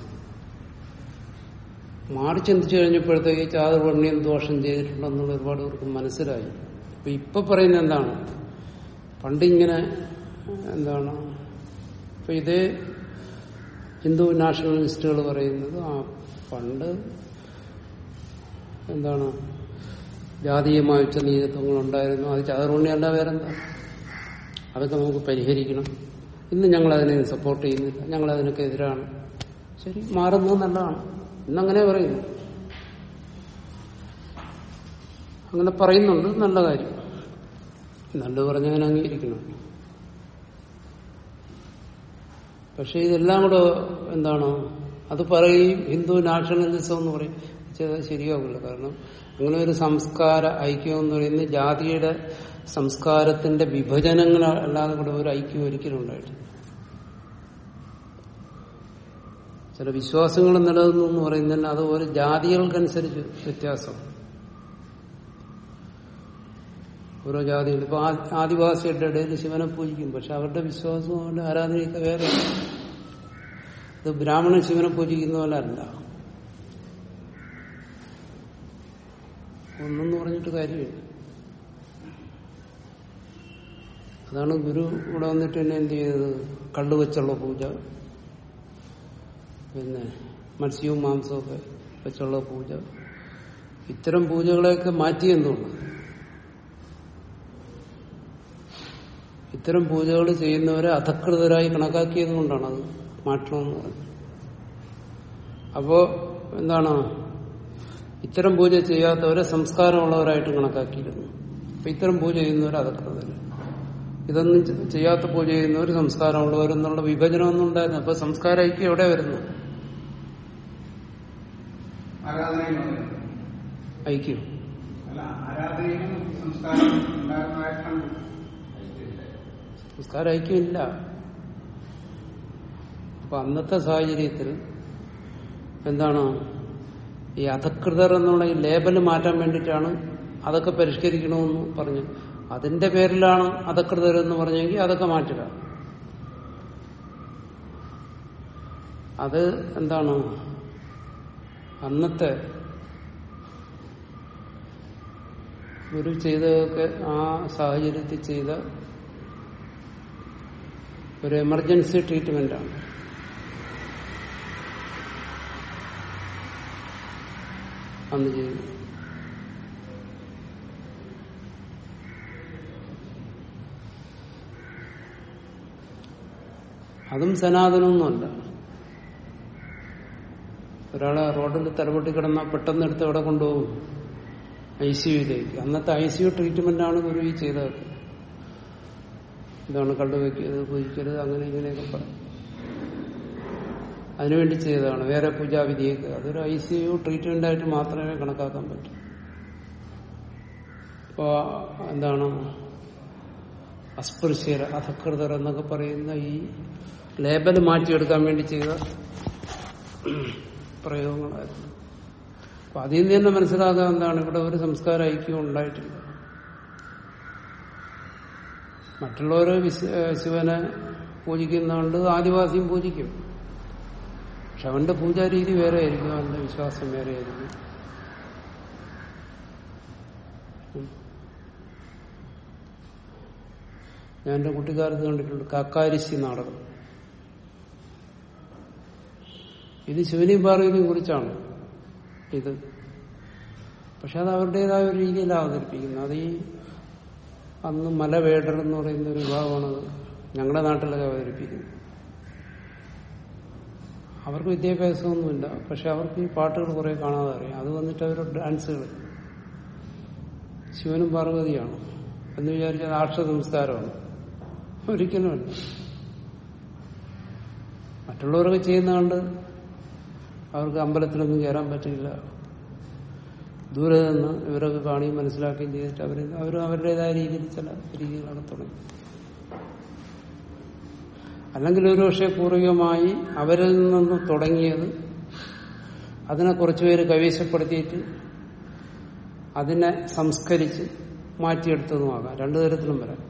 മാറി ചിന്തിച്ചു കഴിഞ്ഞപ്പോഴത്തേക്ക് ചാതുർവർണ്ണ്യം ദോഷം ചെയ്തിട്ടുണ്ടെന്നുള്ള ഒരുപാട് പേർക്ക് മനസ്സിലായി അപ്പൊ ഇപ്പൊ പറയുന്നത് എന്താണ് പണ്ടിങ്ങനെ എന്താണ് ഇപ്പൊ ഇതേ ഹിന്ദു നാഷണലിസ്റ്റുകൾ പറയുന്നത് ആ പണ്ട് എന്താണ് ജാതീയമായ ഉച്ചനീചത്വങ്ങൾ ഉണ്ടായിരുന്നു അത് ചാതുർവർണ്ണയല്ല വേറെന്താ അതൊക്കെ നമുക്ക് പരിഹരിക്കണം ഇന്ന് ഞങ്ങൾ അതിനെ സപ്പോർട്ട് ചെയ്യുന്നില്ല ഞങ്ങൾ അതിനൊക്കെ എതിരാണ് ശരി മാറുന്നത് നല്ലതാണ് ഇന്നങ്ങനെ പറയുന്നു അങ്ങനെ പറയുന്നുണ്ട് നല്ല കാര്യം നല്ലത് പറഞ്ഞങ്ങനെ അംഗീകരിക്കണം പക്ഷെ ഇതെല്ലാം കൂടെ എന്താണ് അത് പറയുകയും ഹിന്ദു നാഷണലിസം എന്ന് പറയും ചെയ്താൽ ശരിയാവില്ല കാരണം അങ്ങനെ ഒരു സംസ്കാര ഐക്യം എന്ന് പറയുന്നത് ജാതിയുടെ സംസ്കാരത്തിന്റെ വിഭജനങ്ങൾ അല്ലാതെ കൂടെ ഒരു ഐക്യം ഒരിക്കലും ഉണ്ടായിട്ടില്ല ചില വിശ്വാസങ്ങൾ നിലനിന്നു എന്ന് പറയുന്നതിന് അത് ഒരു ജാതികൾക്കനുസരിച്ച് വ്യത്യാസം ഓരോ ജാതികൾ ഇപ്പൊ ആ- ആദിവാസികളുടെ ഇടയിൽ ശിവനെ പൂജിക്കും പക്ഷെ അവരുടെ വിശ്വാസവും അവരുടെ ആരാധനയൊക്കെ വേറെ ഇത് ബ്രാഹ്മണൻ ശിവനെ പൂജിക്കുന്ന പോലെ അല്ല ഒന്നെന്ന് പറഞ്ഞിട്ട് കാര്യമില്ല അതാണ് ഗുരു ഇവിടെ വന്നിട്ട് തന്നെ എന്ത് ചെയ്തത് കള്ളു വെച്ചുള്ള പൂജ പിന്നെ മത്സ്യവും മാംസവും ഒക്കെ വെച്ചുള്ള പൂജ ഇത്തരം പൂജകളെയൊക്കെ മാറ്റിയെന്തുകൊണ്ട് ഇത്തരം പൂജകൾ ചെയ്യുന്നവരെ അധകൃതരായി കണക്കാക്കിയത് കൊണ്ടാണ് അത് മാറ്റണമെന്ന് പറഞ്ഞത് അപ്പോ എന്താണ് ഇത്തരം പൂജ ചെയ്യാത്തവരെ സംസ്കാരമുള്ളവരായിട്ട് കണക്കാക്കിയിരുന്നു അപ്പൊ ഇത്തരം പൂജ ചെയ്യുന്നവർ അധകൃതര് ഇതൊന്നും ചെ- ചെയ്യാത്ത പൂജ ചെയ്യുന്നവർ സംസ്കാരമുള്ളവരെന്നുള്ള വിഭജനമൊന്നും ഉണ്ടായിരുന്നു അപ്പൊ സംസ്കാര ഐക്യം എവിടെ വരുന്നു ആരാധനയിൽ വന്നിട്ടുണ്ട് ഐക്യം അല്ല ആരാധനയിലും സംസ്കാരം ഉണ്ടായിരുന്നതായിട്ടാണ് സംസ്കാര ഐക്യമില്ല അപ്പൊ അന്നത്തെ സാഹചര്യത്തിൽ എന്താണ് ഈ അധകൃതർ എന്നുള്ള ഈ ലേബല് മാറ്റാൻ വേണ്ടിയിട്ടാണ് അതൊക്കെ പരിഷ്കരിക്കണമെന്ന് പറഞ്ഞു അതിന്റെ പേരിലാണ് അധകൃതരെന്ന് പറഞ്ഞെങ്കിൽ അതൊക്കെ മാറ്റുക അത് എന്താണ് അന്നത്തെ ഗുരു ചെയ്തതൊക്കെ ആ സാഹചര്യത്തിൽ ചെയ്ത ഒരു എമർജൻസി ട്രീറ്റ്മെന്റാണ് അന്ന് ചെയ്തത് അതും സനാതനമൊന്നുമല്ല ഒരാളെ റോഡിൽ തലപൊട്ടി കിടന്നാൽ പെട്ടെന്ന് എടുത്ത് എവിടെ കൊണ്ടുപോകും ഐ സിയുയിലേക്ക് അന്നത്തെ ഐ സി യു ട്രീറ്റ്മെന്റ് ആണ് ഗുരു ഈ ചെയ്തത് ഇതാണ് കള്ളു വെക്കരുത് പൂജിക്കരുത് അങ്ങനെ ഇങ്ങനെയൊക്കെ പറയും അതിനുവേണ്ടി ചെയ്തതാണ് വേറെ പൂജാവിധിയൊക്കെ അതൊരു ഐ സി യു ട്രീറ്റ്മെന്റ് ആയിട്ട് മാത്രമേ കണക്കാക്കാൻ പറ്റൂ ഇപ്പോ എന്താണ് അസ്പൃശ്യർ അധകൃതർ എന്നൊക്കെ പറയുന്ന ഈ ലേബൽ മാറ്റിയെടുക്കാൻ വേണ്ടി ചെയ്ത പ്രയോഗങ്ങളായിരുന്നു അപ്പൊ അതിൽ നിന്ന് തന്നെ മനസ്സിലാക്കാൻ എന്താണ് ഇവിടെ ഒരു സംസ്കാര ഐക്യം ഉണ്ടായിട്ടില്ല മറ്റുള്ളവർ ശിവനെ പൂജിക്കുന്നുണ്ട് ആദിവാസിയും പൂജിക്കും പക്ഷെ അവന്റെ പൂജാരീതി വേറെ ആയിരിക്കും അവന്റെ വിശ്വാസം വേറെ ആയിരിക്കും ഞാൻ എന്റെ കുട്ടിക്കാലത്ത് കണ്ടിട്ടുണ്ട് കാക്കാരിശി നാടകം ഇത് ശിവനെയും പാർവതിയും കുറിച്ചാണ് ഇത് പക്ഷെ അത് അവരുടേതായ ഒരു രീതിയിലാണ് അവതരിപ്പിക്കുന്നത് അത് ഈ അന്ന് മലവേടർ എന്ന് പറയുന്ന ഒരു വിഭാഗമാണത് ഞങ്ങളുടെ നാട്ടിലൊക്കെ അവതരിപ്പിക്കുന്നത് അവർക്ക് വിദ്യാഭ്യാസമൊന്നുമില്ല പക്ഷെ അവർക്ക് ഈ പാട്ടുകൾ കുറെ കാണാതെ അറിയാം അത് വന്നിട്ട് അവർ ഡാൻസുകൾ ശിവനും പാർവതിയാണ് എന്ന് വിചാരിച്ചാൽ ആർഷ സംസ്കാരമാണ് ഒരിക്കലുമല്ല മറ്റുള്ളവരൊക്കെ ചെയ്യുന്ന കണ്ട് അവർക്ക് അമ്പലത്തിലൊന്നും കയറാൻ പറ്റില്ല ദൂരെ നിന്ന് ഇവരൊക്കെ കാണുകയും മനസ്സിലാക്കുകയും ചെയ്തിട്ട് അവർ അവർ അവരുടേതായ രീതിയിൽ ചില രീതികളൊക്കെ തുടങ്ങി അല്ലെങ്കിൽ ഒരു പക്ഷേ പൂർവികമായി അവരിൽ നിന്ന് തുടങ്ങിയത് അതിനെ കുറച്ചുപേര് കൈവശപ്പെടുത്തിയിട്ട് അതിനെ സംസ്കരിച്ച് മാറ്റിയെടുത്തതുമാകാം രണ്ടു തരത്തിലും വരാം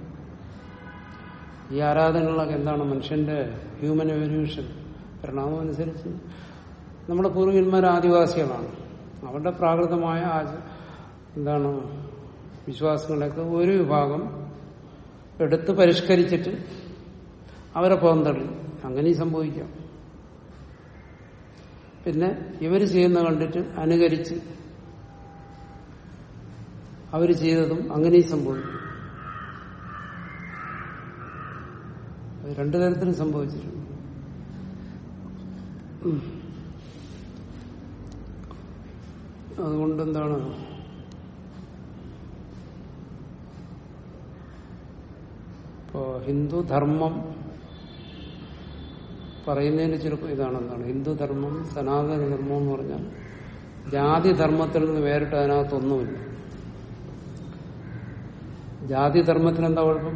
ഈ ആരാധനകളൊക്കെ എന്താണ് മനുഷ്യന്റെ ഹ്യൂമൻ എവല്യൂഷൻ പരിണാമം അനുസരിച്ച് നമ്മുടെ പൂർവികന്മാർ ആദിവാസികളാണ് അവരുടെ പ്രാകൃതമായ ആച- എന്താണ് വിശ്വാസങ്ങളൊക്കെ ഒരു വിഭാഗം എടുത്ത് പരിഷ്കരിച്ചിട്ട് അവരെ പുറന്തള്ളി അങ്ങനെയും സംഭവിക്കാം പിന്നെ ഇവർ ചെയ്യുന്ന കണ്ടിട്ട് അനുകരിച്ച് അവർ ചെയ്തതും അങ്ങനെയും സംഭവിക്കും അത് രണ്ടു തരത്തിലും സംഭവിച്ചിട്ടുണ്ട് ഉം. അതുകൊണ്ട് എന്താണ് ഇപ്പോ ഹിന്ദു ധർമ്മം പറയുന്നതിന് ചിലപ്പോൾ ഇതാണെന്താണ് ഹിന്ദു ധർമ്മം സനാതന ധർമ്മം എന്ന് പറഞ്ഞാൽ ജാതി ധർമ്മത്തിൽ നിന്ന് വേറിട്ട് അതിനകത്തൊന്നുമില്ല ജാതി ധർമ്മത്തിന് എന്താ കുഴപ്പം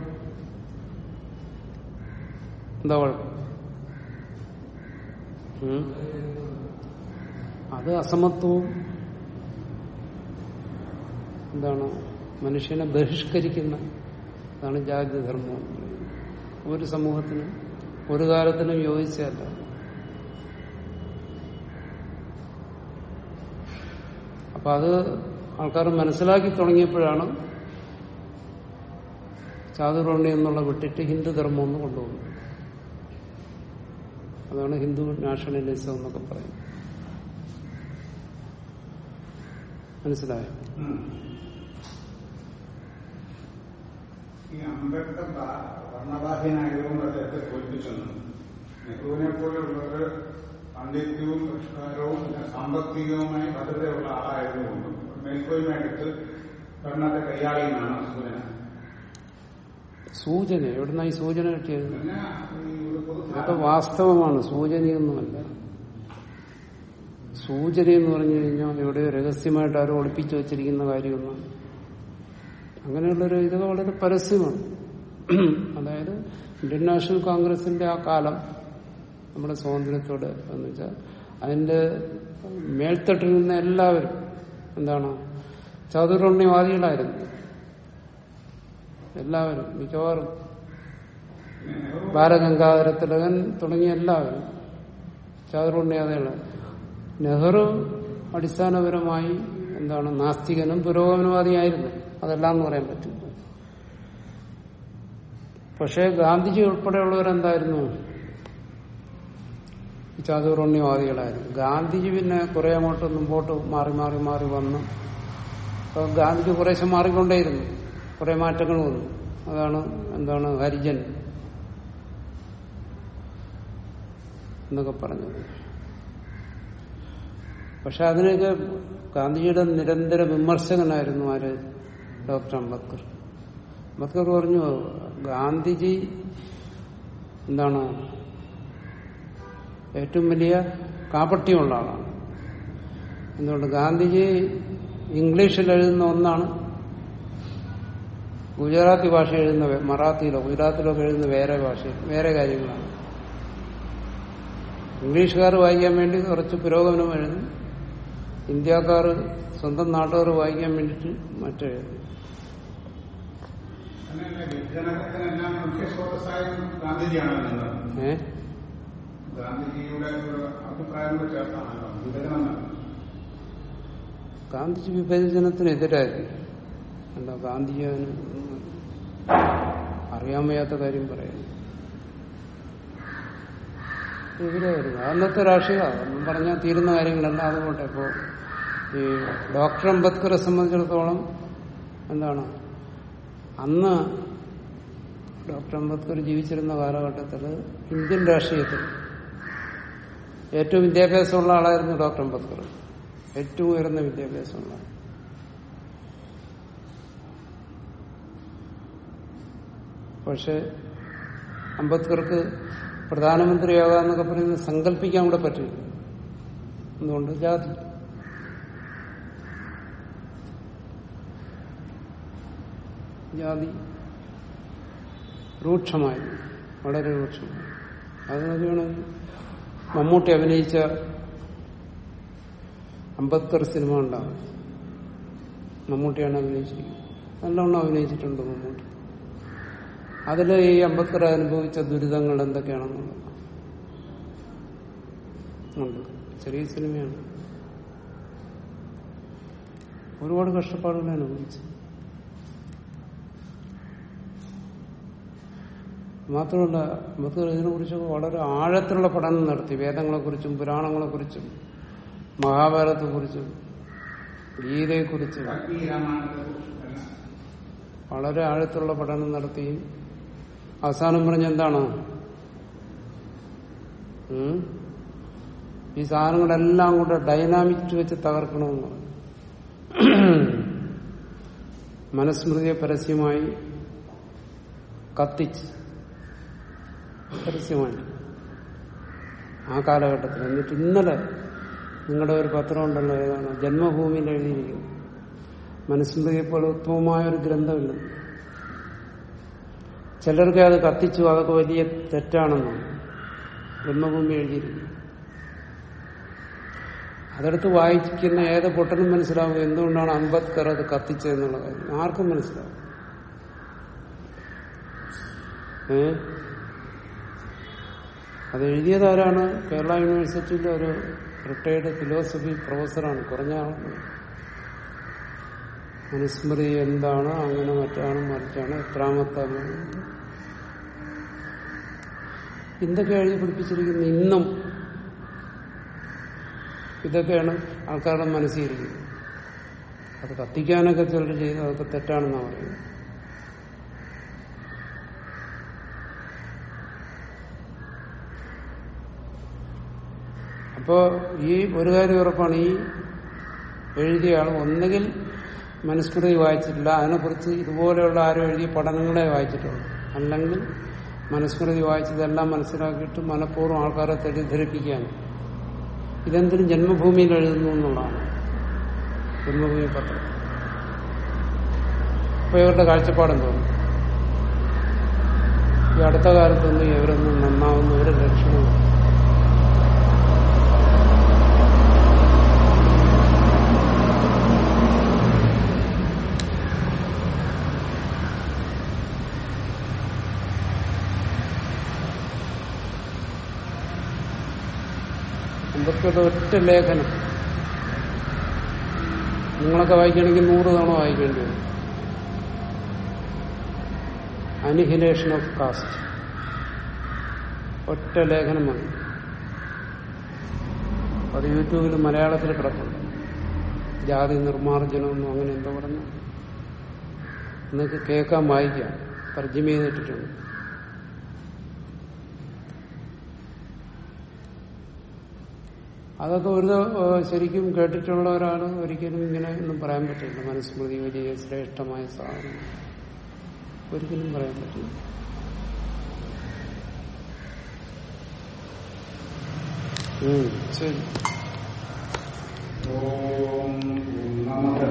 എന്താ കുഴപ്പം ഉം? അത് അസമത്വവും എന്താണ് മനുഷ്യനെ ബഹിഷ്കരിക്കുന്ന അതാണ് ജാതി ധർമ്മം എന്ന് പറയുന്നത് ഒരു സമൂഹത്തിനും ഒരു കാലത്തിനും യോജിച്ചതല്ല അപ്പൊ അത് ആൾക്കാർ മനസ്സിലാക്കി തുടങ്ങിയപ്പോഴാണ് ചാതുർവർണ്ണി എന്നുള്ള വിട്ടിട്ട് ഹിന്ദു ധർമ്മം എന്ന് കൊണ്ടുപോകുന്നത് അതാണ് ഹിന്ദു നാഷണലിസം എന്നൊക്കെ പറയുന്നത് മനസ്സിലായോ ഉം. ഈ അംബേദ്കർ ബാ- വർണ്ണബാധ്യനായതുകൊണ്ട് അദ്ദേഹത്തെ തോൽപ്പിച്ചെന്ന് നെഹ്റുവിനെ പോലുള്ളവർ പാണ്ഡിത്യവും പരിഷ്കാരവും പിന്നെ സാമ്പത്തികവുമായി ഭദ്രതയുള്ള ആളായതുകൊണ്ട് മേൽക്കോയ്മ എടുത്ത് ഭരണത്തെ കൈയാളിയെന്നാണ് സൂചന സൂചന എവിടുന്ന ഈ സൂചന കിട്ടിയത് പിന്നെ ഈ ഒരു പൊതു ഇതൊക്കെ വാസ്തവമാണ് സൂചനയൊന്നുമല്ല സൂചന എന്ന് പറഞ്ഞു കഴിഞ്ഞാൽ എവിടെയോ രഹസ്യമായിട്ട് ആരോ ഒളിപ്പിച്ചു വെച്ചിരിക്കുന്ന കാര്യമൊന്നും അങ്ങനെയുള്ളൊരു ഇതൊക്കെ വളരെ പരസ്യമാണ് അതായത് ഇന്ത്യൻ നാഷണൽ കോൺഗ്രസിന്റെ ആ കാലം നമ്മുടെ സ്വാതന്ത്ര്യത്തോടെ എന്ന് വെച്ചാൽ അതിന്റെ മേൽത്തട്ടിൽ നിന്ന് എല്ലാവരും എന്താണ് ചാതുർവർണ്ണവാദികളായിരുന്നു എല്ലാവരും മിക്കവാറും പിന്നെ നെഹ്റു ബാലഗംഗാധര തിലകൻ തുടങ്ങിയ എല്ലാവരും ചാതുർണ്യാതയുള്ള നെഹ്റു അടിസ്ഥാനപരമായി എന്താണ് നാസ്തികനും പുരോഗമനവാദിയായിരുന്നു അതെല്ലാം എന്ന് പറയാൻ പറ്റില്ല പക്ഷേ ഗാന്ധിജി ഉൾപ്പെടെയുള്ളവരെന്തായിരുന്നു ഈ ചാതുർണ്യവാദികളായിരുന്നു ഗാന്ധിജി പിന്നെ കുറെ അങ്ങോട്ട് മുമ്പോട്ട് മാറി മാറി മാറി വന്നു അപ്പൊ ഗാന്ധിജി കുറേശ്ശെ മാറിക്കൊണ്ടേയിരുന്നു കുറെ മാറ്റങ്ങൾ വന്നു അതാണ് എന്താണ് ഹരിജൻ എന്നൊക്കെ പറഞ്ഞത് പക്ഷെ അതിനൊക്കെ ഗാന്ധിജിയുടെ നിരന്തര വിമർശകനായിരുന്നു ആര് ഡോക്ടർ അംബേദ്കർ അംബേദ്കർ പറഞ്ഞു ഗാന്ധിജി എന്താണ് ഏറ്റവും വലിയ കാപട്യമുള്ള ആളാണ് എന്തുകൊണ്ട് ഗാന്ധിജി ഇംഗ്ലീഷിൽ എഴുതുന്ന ഒന്നാണ് ഗുജറാത്തി ഭാഷ എഴുതുന്ന വേ- മറാത്തിയിലോ ഗുജറാത്തിലോ ഒക്കെ എഴുതുന്ന വേറെ ഭാഷയിൽ വേറെ കാര്യങ്ങളാണ് ഇംഗ്ലീഷുകാർ വായിക്കാൻ വേണ്ടി കുറച്ച് പുരോഗമനം എഴുതും ഇന്ത്യക്കാർ സ്വന്തം നാട്ടുകാർ വായിക്കാൻ വേണ്ടിയിട്ട് മറ്റെഴുതും അങ്ങനെ വിഭജനത്തിനെല്ലാം മുഖ്യ സ്രോതസ്സായും ഗാന്ധിജിയാണ് എന്നത് ഏ ഗാന്ധിജിയുടെ ഒരു അഭിപ്രായം കൂടെ ചേർത്താണല്ലോ വിഭജനം എന്നത്. ഗാന്ധിജി വിഭജനത്തിനെതിരായിരുന്നു എന്താ ഗാന്ധിജി അതിന് അറിയാൻ വയ്യാത്ത കാര്യം പറയുന്നു എതിരായിരുന്നു അന്നത്തെ രാഷ്ട്രീയ ഒന്നും പറഞ്ഞാൽ തീരുന്ന കാര്യങ്ങളല്ല അതുകൊട്ടെ ഇപ്പോ ഈ ഡോക്ടർ അംബേദ്കറെ സംബന്ധിച്ചിടത്തോളം എന്താണ് അന്ന് ഡോക്ടർ അംബേദ്കർ ജീവിച്ചിരുന്ന കാലഘട്ടത്തിൽ ഇന്ത്യൻ രാഷ്ട്രീയത്തിൽ ഏറ്റവും വിദ്യാഭ്യാസമുള്ള ആളായിരുന്നു ഡോക്ടർ അംബേദ്കർ ഏറ്റവും ഉയർന്ന വിദ്യാഭ്യാസമുള്ള ആൾ. പക്ഷെ അംബേദ്കർക്ക് പ്രധാനമന്ത്രിയാകാന്നൊക്കെ പറയുന്നത് സങ്കല്പിക്കാൻ കൂടെ പറ്റില്ല എന്തുകൊണ്ട് ജാതി ജാതി രൂക്ഷമായി വളരെ രൂക്ഷമായി അത് നോക്കുകയാണെങ്കിൽ മമ്മൂട്ടി അഭിനയിച്ച അംബേദ്കർ സിനിമ ഉണ്ടാവും മമ്മൂട്ടിയാണ് അഭിനയിച്ചിരിക്കുന്നത് നല്ലവണ്ണം അഭിനയിച്ചിട്ടുണ്ട് മമ്മൂട്ടി അതിൽ ഈ അംബേദ്കർ അനുഭവിച്ച ദുരിതങ്ങൾ എന്തൊക്കെയാണെന്നുള്ളത് ഉണ്ട് ചെറിയ സിനിമയാണ് ഒരുപാട് കഷ്ടപ്പാടുകൾ അനുഭവിച്ചു മാത്രമല്ല അംബേദ്കർ ഇതിനെക്കുറിച്ചൊക്കെ വളരെ ആഴത്തിലുള്ള പഠനം നടത്തി വേദങ്ങളെക്കുറിച്ചും പുരാണങ്ങളെക്കുറിച്ചും മഹാഭാരതത്തെക്കുറിച്ചും ഗീതയെക്കുറിച്ചും ഭക്തി രാമായണത്തെക്കുറിച്ചും എല്ലാം വളരെ ആഴത്തിലുള്ള പഠനം നടത്തി അവസാനം പറഞ്ഞ എന്താണ് ഉം? ഈ സാധനങ്ങളെല്ലാം കൂടെ ഡൈനാമിക്സ് വെച്ച് തകർക്കണമെന്ന് പറഞ്ഞു. മനസ്മൃതിയെ പരസ്യമായി കത്തിച്ച് പരസ്യമായി ആ കാലഘട്ടത്തിൽ എന്നിട്ട് ഇന്നലെ നിങ്ങളുടെ ഒരു പത്രം ഉണ്ടല്ലോ ഏതാണ് ജന്മഭൂമിയിൽ എഴുതിയിരിക്കുന്നു മനുസ്മൃതിയെ പോലെ ഉത്തമമായ ഒരു ഗ്രന്ഥമില്ല ചിലർക്ക് അത് കത്തിച്ചു അതൊക്കെ വലിയ തെറ്റാണെന്നാണ് ജന്മഭൂമി എഴുതിയിരിക്കുന്നു അതെടുത്ത് വായിക്കുന്ന ഏത് പൊട്ടനും മനസ്സിലാവും എന്തുകൊണ്ടാണ് അംബേദ്കർ അത് കത്തിച്ചതെന്നുള്ള കാര്യം ആർക്കും മനസ്സിലാവും ഏ അത് എഴുതിയത് ആരാണ് കേരള യൂണിവേഴ്സിറ്റിയിലെ ഒരു റിട്ടയർഡ് ഫിലോസഫി പ്രൊഫസറാണ് കുറഞ്ഞ ആളാണ് മനുസ്മൃതി എന്താണ് അങ്ങനെ മറ്റാണ് മറിച്ചാണ് എത്രാമത്തെ എന്തൊക്കെ എഴുതി പിടിപ്പിച്ചിരിക്കുന്നു ഇന്നും ഇതൊക്കെയാണ് ആൾക്കാരുടെ മനസ്സിലിരിക്കുന്നത് അത് കത്തിക്കാനൊക്കെ ചിലർ ചെയ്ത് അതൊക്കെ തെറ്റാണെന്നാണ് പറയുന്നത് അപ്പോ ഈ ഒരു കാര്യം ഉറപ്പാണ് ഈ എഴുതിയ ആൾ ഒന്നുകിൽ മനുസ്മൃതി വായിച്ചിട്ടില്ല അതിനെക്കുറിച്ച് ഇതുപോലെയുള്ള ആരും എഴുതിയ പഠനങ്ങളെ വായിച്ചിട്ടുള്ളൂ അല്ലെങ്കിൽ മനുസ്മൃതി വായിച്ചതെല്ലാം മനസ്സിലാക്കിയിട്ട് മനഃപൂർവ്വം ആൾക്കാരെ തെറ്റിദ്ധരിപ്പിക്കുകയാണ് ഇതെന്തിനും ജന്മഭൂമിയിൽ എഴുതുന്നു എന്നുള്ളതാണ് ജന്മഭൂമി പത്രം അപ്പൊ ഇവരുടെ കാഴ്ചപ്പാടും തോന്നും ഈ അടുത്ത കാലത്തൊന്നും ഇവരൊന്നും നന്നാവുന്ന ഒരു ലക്ഷണവും പുസ്തകത്തെ ഒറ്റ ലേഖനം നിങ്ങളൊക്കെ വായിക്കണമെങ്കിൽ നൂറ് തവണ വായിക്കേണ്ടി വരും അനിഹിലേഷൻ ഓഫ് കാസ്റ്റ് ഒറ്റ ലേഖനം മതി അത് യൂട്യൂബിൽ മലയാളത്തിൽ കിടപ്പുണ്ട് ജാതി നിർമ്മാർജ്ജനമെന്നും അങ്ങനെ എന്തോ പറഞ്ഞു നിങ്ങൾക്ക് കേൾക്കാൻ വായിക്കാം തർജ്ജമ ചെയ്തിട്ടുണ്ട് അതൊക്കെ ഒരു ദ- ഏഹ് ശരിക്കും കേട്ടിട്ടുള്ള ഒരാൾ ഒരിക്കലും ഇങ്ങനെ ഒന്നും പറയാൻ പറ്റില്ല മനുസ്മൃതി വലിയ ശ്രേഷ്ഠമായ സാധനം ഒരിക്കലും പറയാൻ പറ്റില്ല ഉം, ശരി ഓം പൂർണ്ണമത